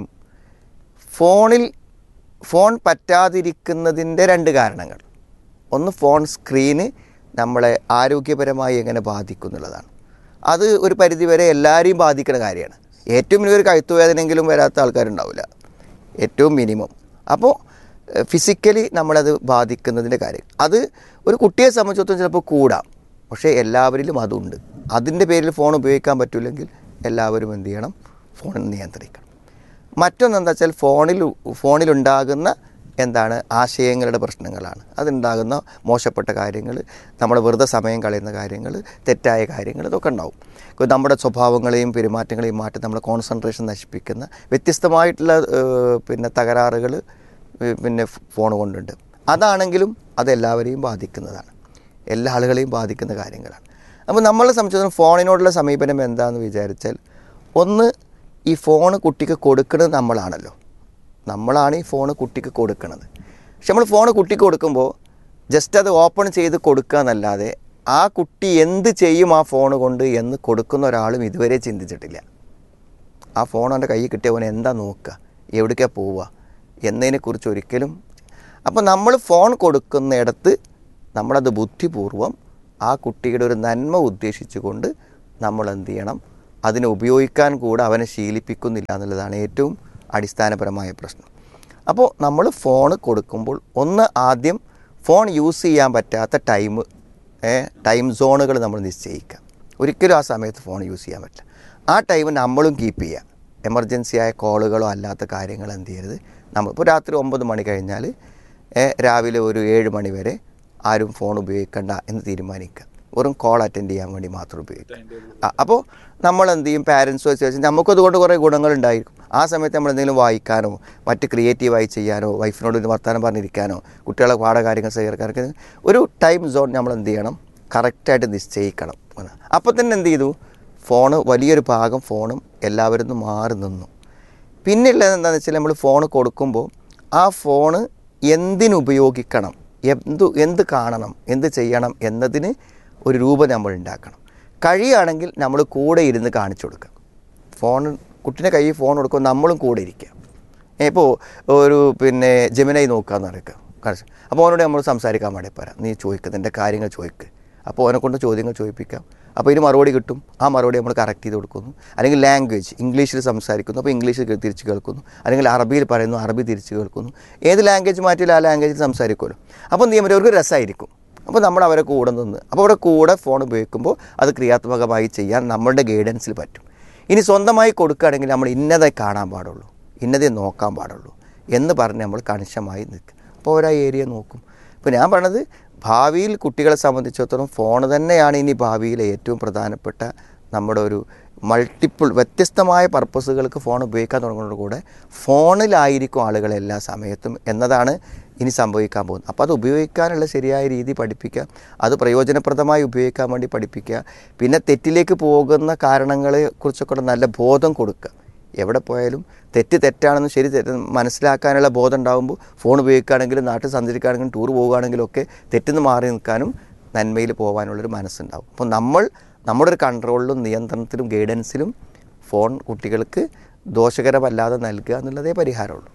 ഫോണിൽ ഫോൺ പറ്റാതിരിക്കുന്നതിൻ്റെ രണ്ട് കാരണങ്ങൾ ഒന്ന് ഫോൺ സ്ക്രീന് നമ്മളെ ആരോഗ്യപരമായി എങ്ങനെ ബാധിക്കും എന്നുള്ളതാണ് അത് ഒരു പരിധിവരെ എല്ലാവരെയും ബാധിക്കുന്ന കാര്യമാണ് ഏറ്റവും മിനിമം ഒരു കഴുത്തുവേദനയെങ്കിലും വരാത്ത ആൾക്കാരുണ്ടാവില്ല ഏറ്റവും മിനിമം അപ്പോൾ ഫിസിക്കലി നമ്മളത് ബാധിക്കുന്നതിൻ്റെ കാര്യം അത് ഒരു കുട്ടിയെ സംബന്ധിച്ചിടത്തോളം ചിലപ്പോൾ കൂടാം പക്ഷേ എല്ലാവരിലും അതുണ്ട് അതിൻ്റെ പേരിൽ ഫോൺ ഉപയോഗിക്കാൻ പറ്റില്ലെങ്കിൽ എല്ലാവരും എന്ത് ചെയ്യണം ഫോൺ നിയന്ത്രിക്കണം മറ്റൊന്നെന്താ വെച്ചാൽ ഫോണിൽ ഫോണിലുണ്ടാകുന്ന എന്താണ് ആശയങ്ങളുടെ പ്രശ്നങ്ങളാണ് അതുണ്ടാകുന്ന മോശപ്പെട്ട കാര്യങ്ങൾ നമ്മൾ വെറുതെ സമയം കളയുന്ന കാര്യങ്ങൾ തെറ്റായ കാര്യങ്ങൾ ഇതൊക്കെ ഉണ്ടാവും ഇപ്പൊ നമ്മുടെ സ്വഭാവങ്ങളെയും പെരുമാറ്റങ്ങളെയും മാറ്റി നമ്മുടെ കോൺസെൻട്രേഷൻ നശിപ്പിക്കുന്ന വ്യത്യസ്തമായിട്ടുള്ള ഏഹ്, പിന്നെ തകരാറുകൾ പിന്നെ ഫോൺ കൊണ്ടുണ്ട് അതാണെങ്കിലും അത് എല്ലാവരെയും ബാധിക്കുന്നതാണ് എല്ലാ ആളുകളെയും ബാധിക്കുന്ന കാര്യങ്ങളാണ് അപ്പോൾ നമ്മളെ സംബന്ധിച്ചിടത്തോളം ഫോണിനോടുള്ള സമീപനം എന്താണെന്ന് വിചാരിച്ചാൽ ഒന്ന് ഈ ഫോണ് കുട്ടിക്ക് കൊടുക്കുന്നത് നമ്മളാണല്ലോ നമ്മളാണ് ഈ ഫോണ് കുട്ടിക്ക് കൊടുക്കുന്നത് പക്ഷെ നമ്മൾ ഫോണ് കുട്ടിക്ക് കൊടുക്കുമ്പോൾ ജസ്റ്റ് അത് ഓപ്പൺ ചെയ്ത് കൊടുക്കുക എന്നല്ലാതെ ആ കുട്ടി എന്ത് ചെയ്യും ആ ഫോൺ കൊണ്ട് എന്ന് കൊടുക്കുന്ന ഒരാളും ഇതുവരെ ചിന്തിച്ചിട്ടില്ല ആ ഫോൺ അവൻ്റെ കയ്യിൽ കിട്ടിയവൻ എന്താ നോക്കുക എവിടേക്കാണ് പോവുക എന്നതിനെക്കുറിച്ച് ഒരിക്കലും അപ്പോൾ നമ്മൾ ഫോൺ കൊടുക്കുന്നിടത്ത് നമ്മളത് ബുദ്ധിപൂർവം ആ കുട്ടിയുടെ ഒരു നന്മ ഉദ്ദേശിച്ചുകൊണ്ട് നമ്മൾ എന്ത് ചെയ്യണം അതിനെ ഉപയോഗിക്കാൻ കൂടെ അവനെ ശീലിപ്പിക്കുന്നില്ല എന്നുള്ളതാണ് ഏറ്റവും അടിസ്ഥാനപരമായ പ്രശ്നം അപ്പോൾ നമ്മൾ ഫോൺ കൊടുക്കുമ്പോൾ ഒന്ന് ആദ്യം ഫോൺ യൂസ് ചെയ്യാൻ പറ്റാത്ത ടൈം ടൈം സോണുകൾ നമ്മൾ നിശ്ചയിക്കുക ഒരിക്കലും ആ സമയത്ത് ഫോൺ യൂസ് ചെയ്യാൻ പറ്റില്ല ആ ടൈം നമ്മളും കീപ്പ് ചെയ്യുക എമർജൻസി ആയ കോളുകളോ അല്ലാത്ത കാര്യങ്ങൾ എന്ത് ചെയ്യരുത് നമ്മൾ ഇപ്പോൾ രാത്രി ഒമ്പത് മണി കഴിഞ്ഞാൽ ഏ, രാവിലെ ഒരു ഏഴ് മണി വരെ ആരും ഫോൺ ഉപയോഗിക്കണ്ട എന്ന് തീരുമാനിക്കുക വെറും കോൾ അറ്റൻഡ് ചെയ്യാൻ വേണ്ടി മാത്രം ഉപയോഗിക്കുക ആ, അപ്പോൾ നമ്മൾ എന്ത് ചെയ്യും പാരൻസ് വെച്ച് വെച്ചാൽ നമുക്കതുകൊണ്ട് കുറേ ഗുണങ്ങളുണ്ടായിരിക്കും ആ സമയത്ത് നമ്മൾ എന്തെങ്കിലും വായിക്കാനോ മറ്റ് ക്രിയേറ്റീവായി ചെയ്യാനോ വൈഫിനോട് ഒരു വർത്തമാനം പറഞ്ഞിരിക്കാനോ കുട്ടികളെ പാഠ കാര്യങ്ങൾ ശേഖരിക്കാനൊക്കെ ഒരു ടൈം സോൺ നമ്മൾ എന്ത് ചെയ്യണം കറക്റ്റായിട്ട് നിശ്ചയിക്കണം അപ്പോൾ തന്നെ എന്ത് ചെയ്തു ഫോണ് വലിയൊരു ഭാഗം ഫോണും എല്ലാവരും നിന്ന് മാറി നിന്നു പിന്നെ ഉള്ളത് എന്താണെന്ന് വെച്ചാൽ നമ്മൾ ഫോൺ കൊടുക്കുമ്പോൾ ആ ഫോണ് എന്തിനുപയോഗിക്കണം എന്തു എന്ത് കാണണം എന്ത് ചെയ്യണം എന്നതിന് ഒരു രൂപം നമ്മൾ ഉണ്ടാക്കണം കഴിയുകയാണെങ്കിൽ നമ്മൾ കൂടെ ഇരുന്ന് കാണിച്ചു കൊടുക്കുക ഫോൺ കുട്ടീൻ്റെ കയ്യിൽ ഫോൺ കൊടുക്കുമ്പോൾ നമ്മളും കൂടെ ഇരിക്കുക ഇപ്പോൾ ഒരു പിന്നെ ജമിനായി നോക്കാന്ന് പറയുക കാണിച്ചു അപ്പോൾ അവനോട് നമ്മൾ സംസാരിക്കാൻ വേണ്ടി പറയാം നീ ചോദിക്കുക നിൻ്റെ കാര്യങ്ങൾ ചോദിക്കുക അപ്പോൾ അവനെ കൊണ്ട് ചോദ്യങ്ങൾ ചോദിപ്പിക്കാം അപ്പോൾ ഇതിന് മറുപടി കിട്ടും ആ മറുപടി നമ്മൾ കറക്റ്റ് ചെയ്ത് കൊടുക്കുന്നു അല്ലെങ്കിൽ ലാംഗ്വേജ് ഇംഗ്ലീഷിൽ സംസാരിക്കുന്നു അപ്പോൾ ഇംഗ്ലീഷ് കേ- തിരിച്ച് കേൾക്കുന്നു അല്ലെങ്കിൽ അറബിയിൽ പറയുന്നു അറബി തിരിച്ച് കേൾക്കുന്നു ഏത് ലാംഗ്വേജ് മാറ്റിയാലും ആ ലാംഗ്വേജിൽ സംസാരിക്കുമല്ലോ അപ്പോൾ നിയമം അവർക്ക് രസമായിരിക്കും അപ്പോൾ നമ്മൾ അവരെ കൂടെ നിന്ന് അപ്പോൾ അവിടെ കൂടെ ഫോൺ ഉപയോഗിക്കുമ്പോൾ അത് ക്രിയാത്മകമായി ചെയ്യാൻ നമ്മളുടെ ഗൈഡൻസിൽ പറ്റും ഇനി സ്വന്തമായി കൊടുക്കുകയാണെങ്കിൽ നമ്മൾ ഇന്നതേ കാണാൻ പാടുള്ളൂ ഇന്നതേ നോക്കാൻ പാടുള്ളൂ എന്ന് പറഞ്ഞ് നമ്മൾ കണിശമായി നിൽക്കും അപ്പോൾ അവർ ആ ഏരിയ നോക്കും ഇപ്പോൾ ഞാൻ പറഞ്ഞത് ഭാവിയിൽ കുട്ടികളെ സംബന്ധിച്ചിടത്തോളം ഫോൺ തന്നെയാണ് ഇനി ഭാവിയിലെ ഏറ്റവും പ്രധാനപ്പെട്ട നമ്മുടെ ഒരു മൾട്ടിപ്പിൾ വ്യത്യസ്തമായ പർപ്പസുകൾക്ക് ഫോൺ ഉപയോഗിക്കാൻ തുടങ്ങുന്നതോട് കൂടെ ഫോണിലായിരിക്കും ആളുകൾ എല്ലാ സമയത്തും എന്നതാണ് ഇനി സംഭവിക്കാൻ പോകുന്നത് അപ്പോൾ അത് ഉപയോഗിക്കാനുള്ള ശരിയായ രീതി പഠിപ്പിക്കുക അത് പ്രയോജനപ്രദമായി ഉപയോഗിക്കാൻ വേണ്ടി പഠിപ്പിക്കുക പിന്നെ തെറ്റിലേക്ക് പോകുന്ന കാരണങ്ങളെ കുറിച്ചൊക്കെ നല്ല ബോധം കൊടുക്കുക എവിടെ പോയാലും തെറ്റ് തെറ്റാണെന്നും ശരി തെറ്റ് മനസ്സിലാക്കാനുള്ള ബോധം ഉണ്ടാകുമ്പോൾ ഫോൺ ഉപയോഗിക്കുകയാണെങ്കിലും നാട്ടിൽ സഞ്ചരിക്കുകയാണെങ്കിലും ടൂർ പോവുകയാണെങ്കിലും ഒക്കെ തെറ്റിന്ന് മാറി നിൽക്കാനും നന്മയിൽ പോകാനുള്ളൊരു മനസ്സുണ്ടാവും അപ്പോൾ നമ്മൾ നമ്മുടെ ഒരു കൺട്രോളിലും നിയന്ത്രണത്തിലും ഗൈഡൻസിലും ഫോൺ കുട്ടികൾക്ക് ദോഷകരമല്ലാതെ നൽകുക എന്നുള്ളതേ പരിഹാരമുള്ളൂ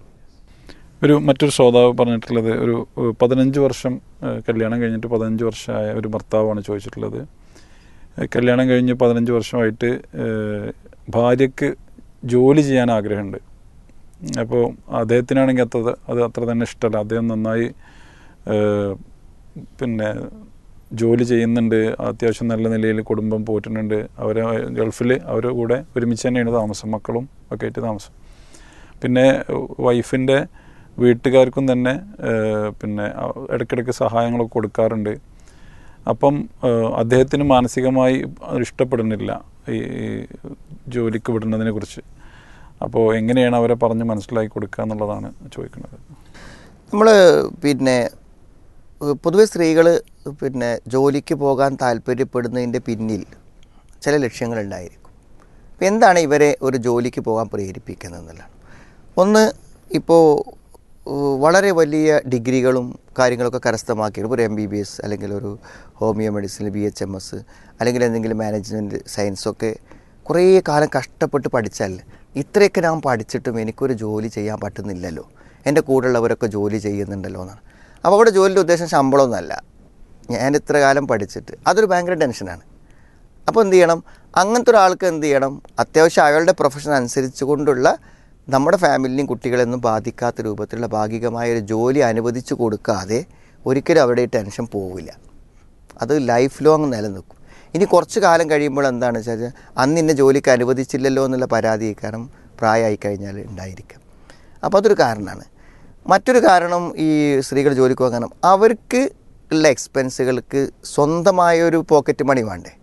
ഒരു മറ്റൊരു ശ്രോതാവ് പറഞ്ഞിട്ടുള്ളത് ഒരു ഏഹ്, പതിനഞ്ച് വർഷം ഏഹ്, കല്യാണം കഴിഞ്ഞിട്ട് പതിനഞ്ച് വർഷമായ ഒരു ഭർത്താവാണ് ചോദിച്ചിട്ടുള്ളത് ഏഹ്, കല്യാണം കഴിഞ്ഞ് പതിനഞ്ച് വർഷമായിട്ട് ഏഹ്, ഭാര്യയ്ക്ക് ജോലി ചെയ്യാൻ ആഗ്രഹമുണ്ട് അപ്പോൾ അദ്ദേഹത്തിനാണെങ്കിൽ അത്ര അത് അത്ര തന്നെ ഇഷ്ടമല്ല അദ്ദേഹം നന്നായി ഏഹ്, പിന്നെ ജോലി ചെയ്യുന്നുണ്ട് അത്യാവശ്യം നല്ല നിലയിൽ കുടുംബം പോറ്റുന്നുണ്ട് അവർ ഗൾഫിൽ അവരുടെ കൂടെ ഒരുമിച്ച് തന്നെയാണ് താമസം മക്കളും ഒക്കെ ആയിട്ട് താമസം പിന്നെ വൈഫിൻ്റെ വീട്ടുകാർക്കും തന്നെ ഏഹ്, പിന്നെ അ- ഇടയ്ക്കിടയ്ക്ക് സഹായങ്ങളൊക്കെ കൊടുക്കാറുണ്ട് അപ്പം ഏഹ്, അദ്ദേഹത്തിന് മാനസികമായി അത് ഇഷ്ടപ്പെടുന്നില്ല ഈ ഈ ജോലിക്ക് വിടുന്നതിനെ കുറിച്ച് അപ്പോൾ എങ്ങനെയാണ് അവരെ പറഞ്ഞ് മനസ്സിലാക്കി കൊടുക്കുക എന്നുള്ളതാണ് ചോദിക്കുന്നത് നമ്മൾ പിന്നെ ഏഹ് പൊതുവെ സ്ത്രീകൾ പിന്നെ ജോലിക്ക് പോകാൻ താല്പര്യപ്പെടുന്നതിൻ്റെ പിന്നിൽ ചില ലക്ഷ്യങ്ങളുണ്ടായിരിക്കും അപ്പോൾ എന്താണ് ഇവരെ ഒരു ജോലിക്ക് പോകാൻ പ്രേരിപ്പിക്കുന്നത് എന്നുള്ളതാണ് ഒന്ന് ഇപ്പോൾ ഏഹ് വളരെ വലിയ ഡിഗ്രികളും കാര്യങ്ങളൊക്കെ കരസ്ഥമാക്കി ഇപ്പോൾ ഒരു എം ബി ബി എസ് അല്ലെങ്കിൽ ഒരു homeo medicine B H M S അല്ലെങ്കിൽ എന്തെങ്കിലും മാനേജ്മെൻറ്റ് സയൻസൊക്കെ കുറേ കാലം കഷ്ടപ്പെട്ട് പഠിച്ചാൽ ഇത്രയൊക്കെ ഞാൻ പഠിച്ചിട്ടും എനിക്കൊരു ജോലി ചെയ്യാൻ പറ്റുന്നില്ലല്ലോ എൻ്റെ കൂടെയുള്ളവരൊക്കെ ജോലി ചെയ്യുന്നുണ്ടല്ലോ എന്നാണ് അപ്പോൾ അവിടെ ജോലിയുടെ ഉദ്ദേശം ശമ്പളമൊന്നുമല്ല ഞാൻ ഇത്ര കാലം പഠിച്ചിട്ട് അതൊരു ഭയങ്കര ടെൻഷനാണ് അപ്പോൾ എന്ത് ചെയ്യണം അങ്ങനത്തെ ഒരാൾക്ക് എന്ത് ചെയ്യണം അത്യാവശ്യം അയാളുടെ പ്രൊഫഷൻ അനുസരിച്ച് കൊണ്ടുള്ള നമ്മുടെ ഫാമിലിനെയും കുട്ടികളെയൊന്നും ബാധിക്കാത്ത രൂപത്തിലുള്ള ഭാഗികമായ ഒരു ജോലി അനുവദിച്ചു കൊടുക്കാതെ ഒരിക്കലും അവരുടെ ഈ ടെൻഷൻ പോവില്ല അത് ലൈഫ് ലോങ് നിലനിൽക്കും ഇനി കുറച്ച് കാലം കഴിയുമ്പോൾ എന്താണ് വെച്ചാൽ അന്ന് ഇന്നെ ജോലിക്ക് അനുവദിച്ചില്ലല്ലോ എന്നുള്ള പരാതി കാരണം പ്രായമായി കഴിഞ്ഞാൽ ഉണ്ടായിരിക്കാം അപ്പോൾ അതൊരു കാരണമാണ് മറ്റൊരു കാരണം ഈ സ്ത്രീകൾ ജോലിക്ക് പോകാൻ കാരണം അവർക്ക് ഉള്ള എക്സ്പെൻസുകൾക്ക് സ്വന്തമായൊരു പോക്കറ്റ് മണി വേണ്ടേ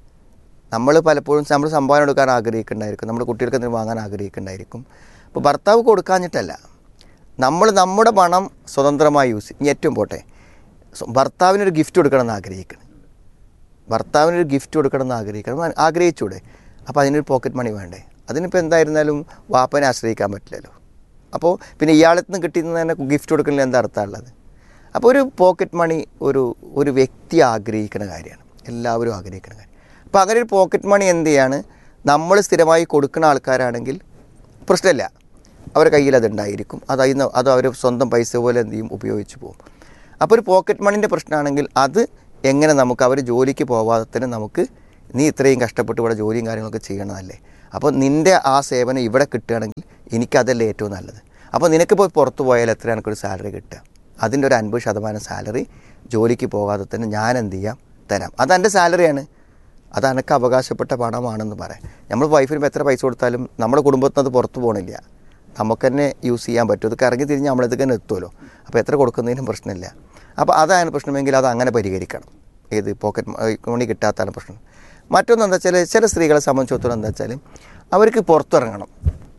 നമ്മൾ പലപ്പോഴും നമ്മൾ സംഭാവന കൊടുക്കാൻ ആഗ്രഹിക്കുന്നുണ്ടായിരിക്കും നമ്മുടെ കുട്ടികൾക്ക് എന്തെങ്കിലും വാങ്ങാൻ ആഗ്രഹിക്കുന്നുണ്ടായിരിക്കും അപ്പോൾ ഭർത്താവ് കൊടുക്കാഞ്ഞിട്ടല്ല നമ്മൾ നമ്മുടെ പണം സ്വതന്ത്രമായി യൂസ് ചെയ്യും. ഇനി ഏറ്റവും പോട്ടെ സ്വ- ഭർത്താവിനൊരു ഗിഫ്റ്റ് കൊടുക്കണം എന്ന് ആഗ്രഹിക്കണം ഭർത്താവിനൊരു ഗിഫ്റ്റ് കൊടുക്കണം എന്ന് ആഗ്രഹിക്കണം ആ- ആഗ്രഹിച്ചൂടെ അപ്പോൾ അതിനൊരു പോക്കറ്റ് മണി വേണ്ടേ അതിനിപ്പോൾ എന്തായിരുന്നാലും വാപ്പനെ ആശ്രയിക്കാൻ പറ്റില്ലല്ലോ അപ്പോൾ പിന്നെ ഇയാളത്തിൽ നിന്ന് കിട്ടിയെന്ന് തന്നെ ഗിഫ്റ്റ് കൊടുക്കുന്നതിൽ എന്താ അർത്ഥമുള്ളത് അപ്പോൾ ഒരു പോക്കറ്റ് മണി ഒരു ഒരു വ്യക്തി ആഗ്രഹിക്കുന്ന കാര്യമാണ് എല്ലാവരും ആഗ്രഹിക്കുന്ന കാര്യം അപ്പോൾ അങ്ങനെ ഒരു പോക്കറ്റ് മണി എന്ത് ചെയ്യാണ് നമ്മൾ സ്ഥിരമായി കൊടുക്കുന്ന ആൾക്കാരാണെങ്കിൽ പ്രശ്നമില്ല അവരുടെ കയ്യിൽ അതുണ്ടായിരിക്കും അത് അതിന് അത് അവർ സ്വന്തം പൈസ പോലെ എന്ത് ചെയ്യും ഉപയോഗിച്ച് പോകും അപ്പോൾ ഒരു പോക്കറ്റ് മണിൻ്റെ പ്രശ്നമാണെങ്കിൽ അത് എങ്ങനെ നമുക്ക് അവർ ജോലിക്ക് പോവാതെ തന്നെ നമുക്ക് നീ ഇത്രയും കഷ്ടപ്പെട്ട് ഇവിടെ ജോലിയും കാര്യങ്ങളൊക്കെ ചെയ്യണതല്ലേ അപ്പോൾ നിൻ്റെ ആ സേവനം ഇവിടെ കിട്ടുകയാണെങ്കിൽ എനിക്കതല്ലേ ഏറ്റവും നല്ലത് അപ്പോൾ നിനക്ക് പോയി പുറത്ത് പോയാൽ എത്ര എനിക്കൊരു സാലറി കിട്ടുക അതിൻ്റെ ഒരു അൻപത് ശതമാനം സാലറി ജോലിക്ക് പോകാതെ തന്നെ ഞാൻ എന്ത് ചെയ്യാം തരാം അതെൻ്റെ സാലറിയാണ് അത് എനിക്ക് അവകാശപ്പെട്ട പണമാണെന്ന് പറയാം നമ്മൾ വൈഫിന് ഇപ്പോൾ എത്ര പൈസ കൊടുത്താലും നമ്മുടെ കുടുംബത്തിൽ നിന്ന് അത് പുറത്ത് പോകണില്ല നമുക്ക് തന്നെ യൂസ് ചെയ്യാൻ പറ്റും അത് കറങ്ങി തിരിഞ്ഞ് നമ്മളത് തന്നെ എത്തുമല്ലോ അപ്പോൾ എത്ര കൊടുക്കുന്നതിനും പ്രശ്നമില്ല അപ്പോൾ അതാണ് പ്രശ്നമെങ്കിൽ അത് അങ്ങനെ പരിഹരിക്കണം ഏത് പോക്കറ്റ് മണി കിട്ടാത്താണ് പ്രശ്നം മറ്റൊന്ന് എന്താ വെച്ചാൽ ചില സ്ത്രീകളെ സംബന്ധിച്ചിടത്തോളം എന്താ വെച്ചാൽ അവർക്ക് പുറത്തിറങ്ങണം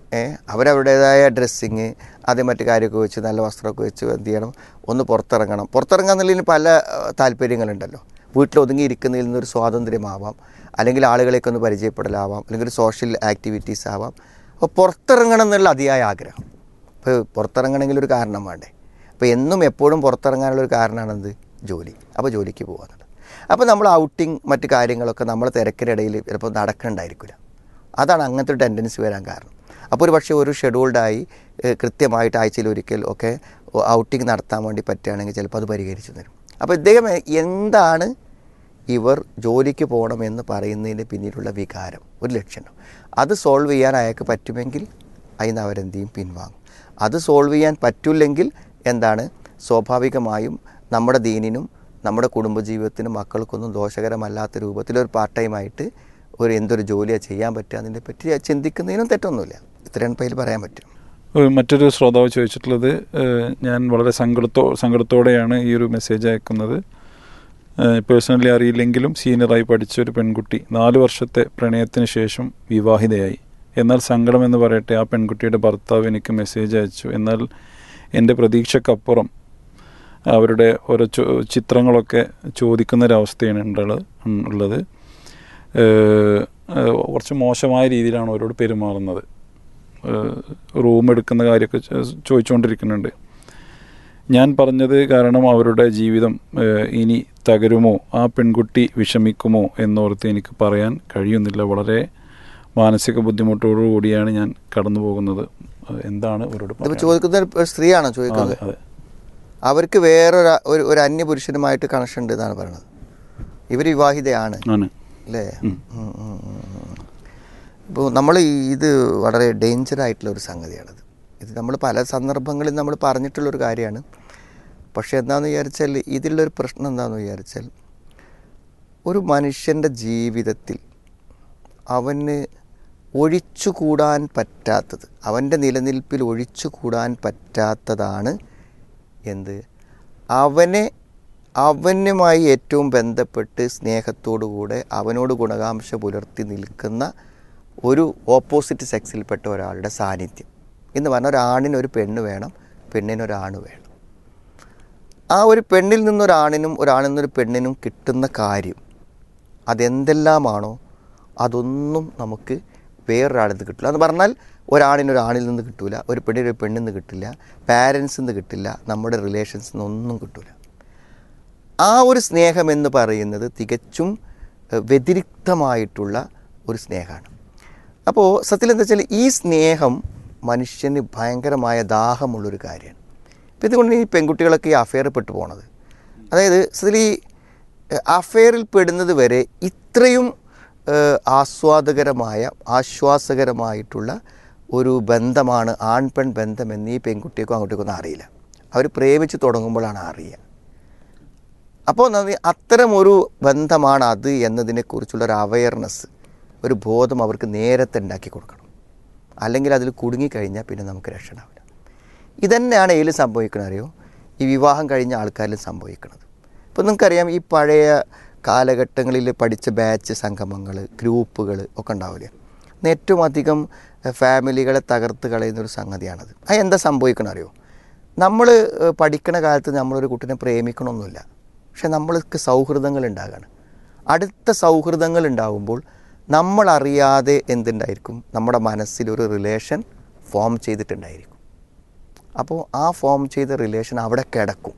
ഏ അവരവരുടേതായ ഡ്രസ്സിങ് അതേ മറ്റു കാര്യമൊക്കെ വെച്ച് നല്ല വസ്ത്രമൊക്കെ വെച്ച് എന്ത് ചെയ്യണം ഒന്ന് പുറത്തിറങ്ങണം പുറത്തിറങ്ങുക എന്നുള്ളതിന് പല ഏഹ്, താല്പര്യങ്ങളുണ്ടല്ലോ വീട്ടിൽ ഒതുങ്ങിയിരിക്കുന്നതിൽ നിന്നൊരു സ്വാതന്ത്ര്യമാവാം അല്ലെങ്കിൽ ആളുകളെയൊക്കെ ഒന്ന് പരിചയപ്പെടലാവാം അല്ലെങ്കിൽ ഒരു സോഷ്യൽ ആക്ടിവിറ്റീസ് ആവാം അപ്പോൾ പുറത്തിറങ്ങണം എന്നുള്ള അതിയായ ആഗ്രഹം ഇപ്പോൾ പുറത്തിറങ്ങണമെങ്കിൽ ഒരു കാരണം വേണ്ടേ അപ്പോൾ എന്നും എപ്പോഴും പുറത്തിറങ്ങാനുള്ള ഒരു കാരണമാണെന്ത് ജോലി അപ്പോൾ ജോലിക്ക് പോകാന്നുള്ളത് അപ്പോൾ നമ്മൾ ഔട്ടിങ് മറ്റു കാര്യങ്ങളൊക്കെ നമ്മളെ തിരക്കിനിടയിൽ ചിലപ്പോൾ നടക്കണ്ടായിരിക്കില്ല അതാണ് അങ്ങനത്തെ ഒരു ടെൻഡൻസി വരാൻ കാരണം അപ്പോൾ ഒരു പക്ഷേ ഒരു ഷെഡ്യൂൾഡായി ഏഹ്, കൃത്യമായിട്ട് ആഴ്ചയിൽ ഒരിക്കൽ ഒക്കെ ഔട്ടിങ് നടത്താൻ വേണ്ടി പറ്റുകയാണെങ്കിൽ ചിലപ്പോൾ അത് പരിഹരിച്ചു തരും അപ്പോൾ ഇദ്ദേഹം എന്താണ് ഇവർ ജോലിക്ക് പോകണമെന്ന് പറയുന്നതിന് പിന്നിലുള്ള വികാരം ഒരു ലക്ഷ്യമുണ്ടോ അത് സോൾവ് ചെയ്യാൻ അയാൾക്ക് പറ്റുമെങ്കിൽ അതിന് അവരെന്ത് ചെയ്യും പിൻവാങ്ങും അത് സോൾവ് ചെയ്യാൻ പറ്റില്ലെങ്കിൽ എന്താണ് സ്വാഭാവികമായും നമ്മുടെ ദീനിനും നമ്മുടെ കുടുംബജീവിതത്തിനും മക്കൾക്കൊന്നും ദോഷകരമല്ലാത്ത രൂപത്തിൽ ഒരു പാർട്ട് ടൈമായിട്ട് ഒരു എന്തൊരു ജോലിയാണ് ചെയ്യാൻ പറ്റുക അതിനെ പറ്റി ചിന്തിക്കുന്നതിനും തെറ്റൊന്നുമില്ല ഇത്രയാണ് ഇപ്പോൾ അതിൽ പറയാൻ പറ്റും ഏഹ് മറ്റൊരു ശ്രോതാവ് ചോദിച്ചിട്ടുള്ളത് ഏഹ് ഞാൻ വളരെ സങ്കടത്തോ സങ്കടത്തോടെയാണ് ഈ ഒരു മെസ്സേജ് അയക്കുന്നത് പേഴ്സണലി അറിയില്ലെങ്കിലും സീനിയറായി പഠിച്ച ഒരു പെൺകുട്ടി നാല് വർഷത്തെ പ്രണയത്തിന് ശേഷം വിവാഹിതയായി എന്നാൽ സങ്കടം എന്ന് പറയട്ടെ ആ പെൺകുട്ടിയുടെ ഭർത്താവ് എനിക്ക് മെസ്സേജ് അയച്ചു എന്നാൽ എൻ്റെ പ്രതീക്ഷക്കപ്പുറം അവരുടെ ഓരോ ചോ- ചിത്രങ്ങളൊക്കെ ചോദിക്കുന്നൊരവസ്ഥയാണ് ഉള്ളത് ഉള്ളത് ഏഹ് ഏഹ് കുറച്ച് മോശമായ രീതിയിലാണ് അവരോട് പെരുമാറുന്നത് റൂം എടുക്കുന്ന കാര്യമൊക്കെ ചോ- ചോദിച്ചുകൊണ്ടിരിക്കുന്നുണ്ട് ഞാൻ പറഞ്ഞത് കാരണം അവരുടെ ജീവിതം ഏഹ്, ഇനി തകരുമോ ആ പെൺകുട്ടി വിഷമിക്കുമോ എന്നോർത്ത് എനിക്ക് പറയാൻ കഴിയുന്നില്ല വളരെ മാനസിക ബുദ്ധിമുട്ടോടു കൂടിയാണ് ഞാൻ കടന്നു പോകുന്നത് ഏഹ്, എന്താണ് അവരോട് ഇതിപ്പോൾ പറയാനുള്ളത്? ചോദിക്കുന്ന ഒരു സ്ത്രീയാണോ ആ, ചോദിക്കുന്നത് അതെ അതെ അവർക്ക് വേറൊരു ഒരു ഒരു അന്യപുരുഷനുമായിട്ട് കണക്ഷൻ ഉണ്ട് എന്നാണ് പറയുന്നത് ഇവർ വിവാഹിതയാണ് ആണ് അല്ലേ ഉം. ഇപ്പോൾ നമ്മൾ ഇത് വളരെ ഡേഞ്ചർ ആയിട്ടുള്ള ഒരു സംഗതിയാണിത് ഇത് നമ്മൾ പല സന്ദർഭങ്ങളിൽ നമ്മൾ പറഞ്ഞിട്ടുള്ളൊരു കാര്യമാണ് പക്ഷേ എന്താണെന്ന് വിചാരിച്ചാൽ ഇതിലുള്ളൊരു പ്രശ്നം എന്താണെന്ന് വിചാരിച്ചാൽ ഒരു മനുഷ്യൻ്റെ ജീവിതത്തിൽ അവന് ഒഴിച്ചുകൂടാൻ പറ്റാത്തത് അവൻ്റെ നിലനിൽപ്പിൽ ഒഴിച്ചുകൂടാൻ പറ്റാത്തതാണ് എന്ത് അവനെ അവനുമായി ഏറ്റവും ബന്ധപ്പെട്ട് സ്നേഹത്തോടുകൂടെ അവനോട് ഗുണകാംക്ഷ പുലർത്തി നിൽക്കുന്ന ഒരു ഓപ്പോസിറ്റ് സെക്സിൽപ്പെട്ട ഒരാളുടെ സാന്നിധ്യം എന്ന് പറഞ്ഞാൽ ഒരാണിന് ഒരു പെണ്ണ് വേണം പെണ്ണിന് ഒരാണ് വേണം ആ ഒരു പെണ്ണിൽ നിന്നൊരാണിനും ഒരാണിൽ നിന്നൊരു പെണ്ണിനും കിട്ടുന്ന കാര്യം അതെന്തെല്ലാമാണോ അതൊന്നും നമുക്ക് വേറൊരാളിൽ നിന്ന് കിട്ടില്ല എന്ന് പറഞ്ഞാൽ ഒരാണിന് ഒരാണിൽ നിന്ന് കിട്ടില്ല ഒരു പെണ്ണിന് ഒരു പെണ്ണിൽ നിന്ന് കിട്ടില്ല പാരൻസിൽ നിന്ന് കിട്ടില്ല നമ്മുടെ റിലേഷൻസിൽ നിന്നൊന്നും കിട്ടില്ല ആ ഒരു സ്നേഹം എന്ന് പറയുന്നത് തികച്ചും ഏഹ്, വ്യതിരിക്തമായിട്ടുള്ള ഒരു സ്നേഹമാണ് അപ്പോൾ സത്യത്തിൽ എന്താ വെച്ചാൽ ഈ സ്നേഹം മനുഷ്യന് ഭയങ്കരമായ ദാഹമുള്ളൊരു കാര്യമാണ് അപ്പോൾ ഇതുകൊണ്ട് ഈ പെൺകുട്ടികളൊക്കെ ഈ അഫെയർ പെട്ടു പോണത് അതായത് സത്യത്തിൽ ഈ അഫെയറിൽ പെടുന്നത് വരെ ഇത്രയും ഏഹ്, ആസ്വാദകരമായ ആശ്വാസകരമായിട്ടുള്ള ഒരു ബന്ധമാണ് ആൺ പെൺ ബന്ധം എന്ന് ഈ പെൺകുട്ടികൾക്കും അങ്ങോട്ടേക്കൊന്നും അറിയില്ല അവർ പ്രേമിച്ച് തുടങ്ങുമ്പോഴാണ് അറിയുക അപ്പോൾ നന്ദി അത്തരം ഒരു ബന്ധമാണ് അത് എന്നതിനെക്കുറിച്ചുള്ള ഒരു അവയർനെസ് ഒരു ബോധം അവർക്ക് നേരത്തെ ഉണ്ടാക്കി കൊടുക്കണം അല്ലെങ്കിൽ അതിൽ കുടുങ്ങിക്കഴിഞ്ഞാൽ പിന്നെ നമുക്ക് രക്ഷണാവില്ല ഇതന്നെയാണ് ഇതിൽ സംഭവിക്കണത് അറിയോ ഈ വിവാഹം കഴിഞ്ഞ ആൾക്കാരിൽ സംഭവിക്കുന്നത് ഇപ്പോൾ നിങ്ങൾക്കറിയാം ഈ പഴയ കാലഘട്ടങ്ങളിൽ പഠിച്ച ബാച്ച് സംഗമങ്ങൾ ഗ്രൂപ്പുകൾ ഒക്കെ ഉണ്ടാവില്ലേ ഇന്ന് ഏറ്റവും അധികം എഹ്, ഫാമിലികളെ തകർത്ത് കളയുന്ന ഒരു സംഗതിയാണത് അത് എന്താ സംഭവിക്കണം അറിയോ നമ്മൾ ഏഹ്, പഠിക്കണ കാലത്ത് നമ്മളൊരു കുട്ടിനെ പ്രേമിക്കണമൊന്നുമില്ല പക്ഷെ നമ്മൾക്ക് സൗഹൃദങ്ങൾ ഉണ്ടാകാണ് അടുത്ത സൗഹൃദങ്ങൾ ഉണ്ടാകുമ്പോൾ നമ്മളറിയാതെ എന്തുണ്ടായിരിക്കും നമ്മുടെ മനസ്സിലൊരു റിലേഷൻ ഫോം ചെയ്തിട്ടുണ്ടായിരിക്കും അപ്പോൾ ആ ഫോം ചെയ്ത റിലേഷൻ അവിടെ കിടക്കും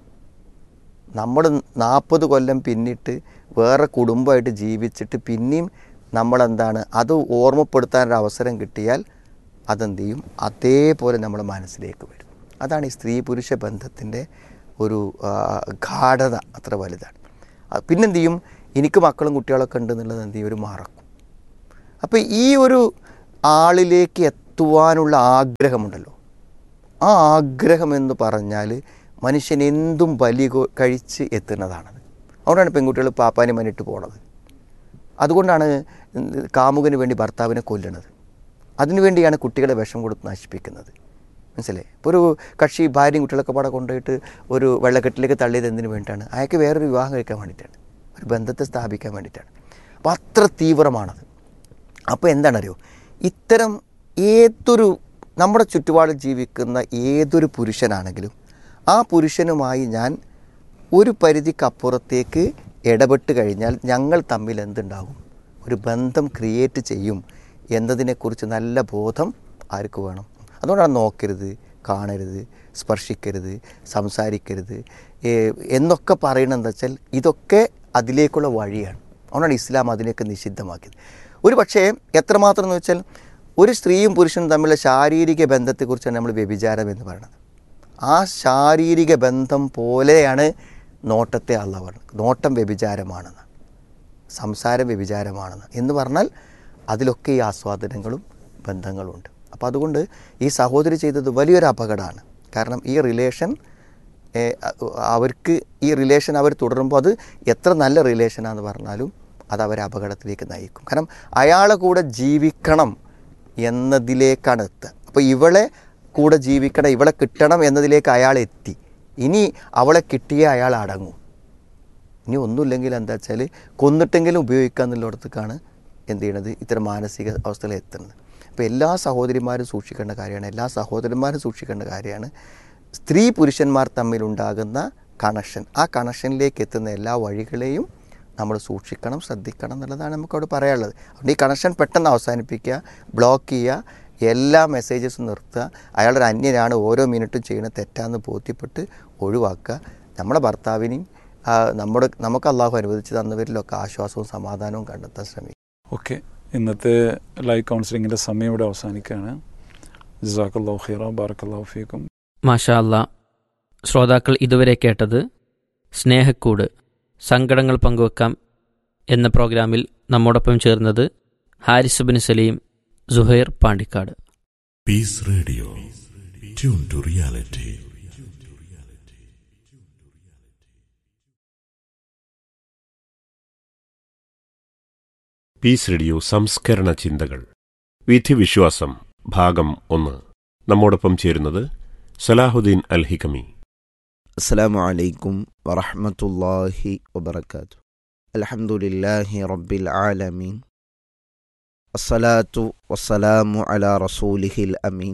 നമ്മൾ നാൽപ്പത് കൊല്ലം പിന്നിട്ട് വേറെ കുടുംബമായിട്ട് ജീവിച്ചിട്ട് പിന്നെയും നമ്മളെന്താണ് അത് ഓർമ്മപ്പെടുത്താനൊരു അവസരം കിട്ടിയാൽ അതെന്ത് ചെയ്യും അതേപോലെ നമ്മുടെ മനസ്സിലേക്ക് വരും അതാണ് ഈ സ്ത്രീ പുരുഷ ബന്ധത്തിൻ്റെ ഒരു ആ, ഗാഠത അത്ര വലുതാണ് ആ, പിന്നെന്ത് ചെയ്യും എനിക്ക് മക്കളും കുട്ടികളൊക്കെ ഉണ്ട് എന്നുള്ളത് എന്ത് ചെയ്യും ഒരു മറക്കും അപ്പോൾ ഈ ഒരു ആളിലേക്ക് എത്തുവാനുള്ള ആഗ്രഹമുണ്ടല്ലോ ആ ആഗ്രഹം എന്ന് പറഞ്ഞാൽ മനുഷ്യൻ എന്തും ബലി കൊ- കഴിച്ച് എത്തുന്നതാണത് അതുകൊണ്ടാണ് പെൺകുട്ടികൾ പാപ്പാനെ മനിട്ട് പോണത് അതുകൊണ്ടാണ് കാമുകന് വേണ്ടി ഭർത്താവിനെ കൊല്ലണത് അതിനുവേണ്ടിയാണ് കുട്ടികളെ വിഷം കൊടുത്ത് നശിപ്പിക്കുന്നത് മനസ്സിലായി ഇപ്പോൾ ഒരു കക്ഷി ഭാര്യയും കുട്ടികളൊക്കെ പാടെ കൊണ്ടുപോയിട്ട് ഒരു വെള്ളക്കെട്ടിലേക്ക് തള്ളിയത് എന്തിനു വേണ്ടിയിട്ടാണ് അയാൾക്ക് വേറൊരു വിവാഹം കഴിക്കാൻ വേണ്ടിയിട്ടാണ് ഒരു ബന്ധത്തെ സ്ഥാപിക്കാൻ വേണ്ടിയിട്ടാണ് അപ്പോൾ അത്ര തീവ്രമാണത് അപ്പോൾ എന്താണറിയോ ഇത്തരം ഏതൊരു നമ്മുടെ ചുറ്റുപാടിൽ ജീവിക്കുന്ന ഏതൊരു പുരുഷനാണെങ്കിലും ആ പുരുഷനുമായി ഞാൻ ഒരു പരിധിക്കപ്പുറത്തേക്ക് ഇടപെട്ട് കഴിഞ്ഞാൽ ഞങ്ങൾ തമ്മിൽ എന്തുണ്ടാകും ഒരു ബന്ധം ക്രിയേറ്റ് ചെയ്യും എന്നതിനെക്കുറിച്ച് നല്ല ബോധം ആർക്ക് വേണം അതുകൊണ്ടാണ് നോക്കരുത് കാണരുത് സ്പർശിക്കരുത് സംസാരിക്കരുത് ഏ, എന്നൊക്കെ പറയണമെന്ന് വെച്ചാൽ ഇതൊക്കെ അതിലേക്കുള്ള വഴിയാണ് അതുകൊണ്ടാണ് ഇസ്ലാം അതിനെയൊക്കെ നിഷിദ്ധമാക്കിയത് ഒരു പക്ഷേ എത്രമാത്രം എന്ന് വെച്ചാൽ ഒരു സ്ത്രീയും പുരുഷനും തമ്മിലുള്ള ശാരീരിക ബന്ധത്തെക്കുറിച്ചാണ് നമ്മൾ വ്യഭിചാരം എന്ന് പറയുന്നത് ആ ശാരീരിക ബന്ധം പോലെയാണ് നോട്ടത്തെ അല്ല പറഞ്ഞത് നോട്ടം വ്യഭിചാരമാണെന്ന് സംസാരം വ്യഭിചാരമാണെന്ന് എന്ന് പറഞ്ഞാൽ അതിലൊക്കെ ഈ ആസ്വാദനങ്ങളും ബന്ധങ്ങളുണ്ട് അപ്പോൾ അതുകൊണ്ട് ഈ സഹോദരി ചെയ്തത് വലിയൊരു അപകടമാണ് കാരണം ഈ റിലേഷൻ ഏ, അ- അവർക്ക് ഈ റിലേഷൻ അവർ തുടരുമ്പോൾ അത് എത്ര നല്ല റിലേഷനാണെന്ന് പറഞ്ഞാലും അത് അവരെ അപകടത്തിലേക്ക് നയിക്കും കാരണം അയാളെ കൂടെ ജീവിക്കണം എന്നതിലേക്കാണ് എത്തുക അപ്പോൾ ഇവളെ കൂടെ ജീവിക്കണം ഇവളെ കിട്ടണം എന്നതിലേക്ക് അയാൾ എത്തി ഇനി അവളെ കിട്ടിയേ അയാൾ അടങ്ങും ഇനി ഒന്നുമില്ലെങ്കിൽ എന്താ വെച്ചാൽ കൊന്നിട്ടെങ്കിലും ഉപയോഗിക്കുക എന്നുള്ളിടത്തേക്കാണ് എന്ത് ചെയ്യണത് ഇത്തരം മാനസിക അവസ്ഥയിൽ എത്തുന്നത് അപ്പോൾ എല്ലാ സഹോദരിമാരും സൂക്ഷിക്കേണ്ട കാര്യമാണ് എല്ലാ സഹോദരന്മാരും സൂക്ഷിക്കേണ്ട കാര്യമാണ് സ്ത്രീ പുരുഷന്മാർ തമ്മിലുണ്ടാകുന്ന കണക്ഷൻ ആ കണക്ഷനിലേക്ക് എത്തുന്ന എല്ലാ വഴികളെയും നമ്മൾ സൂക്ഷിക്കണം ശ്രദ്ധിക്കണം എന്നുള്ളതാണ് നമുക്കവിടെ പറയാനുള്ളത് അതുകൊണ്ട് ഈ കണക്ഷൻ പെട്ടെന്ന് അവസാനിപ്പിക്കുക ബ്ലോക്ക് ചെയ്യുക എല്ലാ മെസ്സേജസും നിർത്തുക അയാളൊരു അന്യനാണ് ഓരോ മിനിറ്റും ചെയ്യുന്ന തെറ്റാന്ന് ബോധ്യപ്പെട്ട് ഒഴിവാക്കുക നമ്മുടെ ഭർത്താവിനെയും ആ, നമ്മുടെ നമുക്ക് അള്ളാഹു അനുവദിച്ച് തന്നവരിലൊക്കെ ആശ്വാസവും സമാധാനവും കണ്ടെത്താൻ ശ്രമിക്കുക ഓക്കെ ഇന്നത്തെ ലൈവ് കൗൺസിലിങ്ങിൻ്റെ സമയം ഇവിടെ അവസാനിക്കുകയാണ് ജസാഖല്ലാ ഖീറ ബാറക്കല്ലാ ഫീക്കും മാഷാ അല്ലാ ശ്രോതാക്കൾ ഇതുവരെ കേട്ടത് സ്നേഹക്കൂട് സങ്കടങ്ങൾ പങ്കുവെക്കാം എന്ന പ്രോഗ്രാമിൽ നമ്മോടൊപ്പം ചേർന്നത് Haris bin Saleem Suhair Pandikkad Peace Radio. Tune to reality. Peace Radio സംസ്കരണ ചിന്തകൾ വിധിവിശ്വാസം ഭാഗം ഒന്ന് നമ്മോടൊപ്പം ചേരുന്നത് സലാഹുദ്ദീൻ അൽ ഹിക്കമി السلام عليكم ورحمة الله وبركاته الحمد لله رب العالمين الصلاة والسلام على رسوله الأمين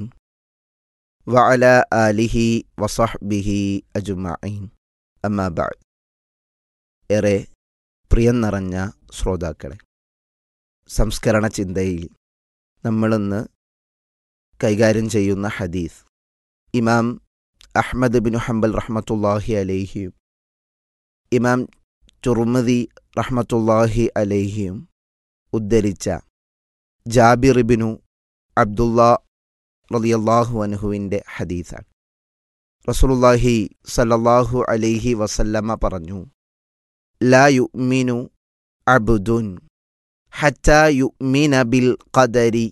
وعلى آله وصحبه أجمعين أما بعد ഏറെ പ്രിയം നിറഞ്ഞ ശ്രോതാക്കളെ സംസ്കരണ ചിന്തയിൽ നമ്മളിന്ന് കൈകാര്യം ചെയ്യുന്ന ഹദീസ് ഇമാം അഹ്മദ് ബിൻ ഹംബൽ റഹ്മത്തുല്ലാഹി അലൈഹിയും ഇമാം ചുറുമതി റഹ്മത്തുല്ലാഹി അലൈഹിയും ഉദ്ധരിച്ച ജാബിർ ബിനു അബ്ദുല്ലാ റളിയല്ലാഹു അൻഹുവിൻ്റെ ഹദീസാണ് റസൂലുള്ളാഹി സല്ലല്ലാഹു അലൈഹി വസല്ലമ പറഞ്ഞു ലാ യുഅ്മിനു അബ്ദുൻ ഹത്താ യുഅ്മിന ബിൽ ഖദരി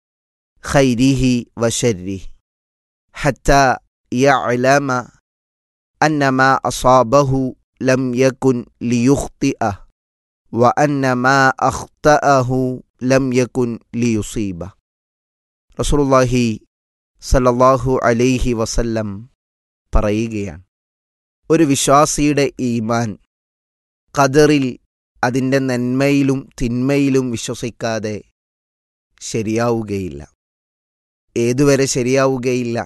ഖൈരിഹി വശരിഹി ഹത്താ يعلم أن ما أصابه لم يكن ليخطئه وأن ما أخطأه لم يكن ليصيبه رسول الله സല്ലല്ലാഹു അലൈഹി വസല്ലം പറയുകയാണ് ഒരു വിശ്വാസിയുടെ ഈമാൻ ഖദറിൽ അതിൻ്റെ നന്മയിലും തിന്മയിലും വിശ്വസിക്കാതെ ശരിയാവുകയില്ല ഏതുവരെ ശരിയാവുകയില്ല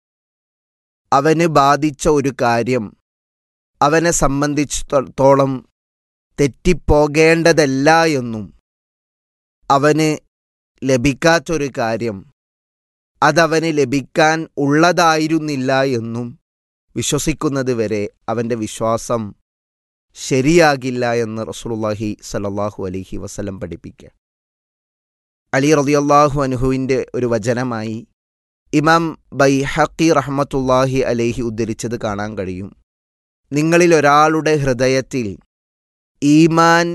അവന് ബാധിച്ച ഒരു കാര്യം അവനെ സംബന്ധിച്ചിടത്തോളം തെറ്റിപ്പോകേണ്ടതല്ല എന്നും അവന് ലഭിക്കാത്തൊരു കാര്യം അതവന് ലഭിക്കാൻ ഉള്ളതായിരുന്നില്ല എന്നും വിശ്വസിക്കുന്നത് വരെ അവൻ്റെ വിശ്വാസം ശരിയാകില്ല എന്ന് റസൂലുള്ളാഹി സല്ലല്ലാഹു അലൈഹി വസല്ലം പഠിപ്പിക്കുക അലി റളിയല്ലാഹു അൻഹുവിൻ്റെ ഒരു വചനമായി ഇമാം ബൈഹക്കി റഹ്മത്തുല്ലാഹി അലേഹി ഉദ്ധരിച്ചത് കാണാൻ കഴിയും നിങ്ങളിൽ ഒരാളുടെ ഹൃദയത്തിൽ ഈമാൻ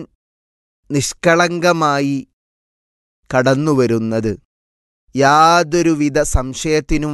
നിഷ്കളങ്കമായി കടന്നുവരുന്നത് യാതൊരുവിധ സംശയത്തിനും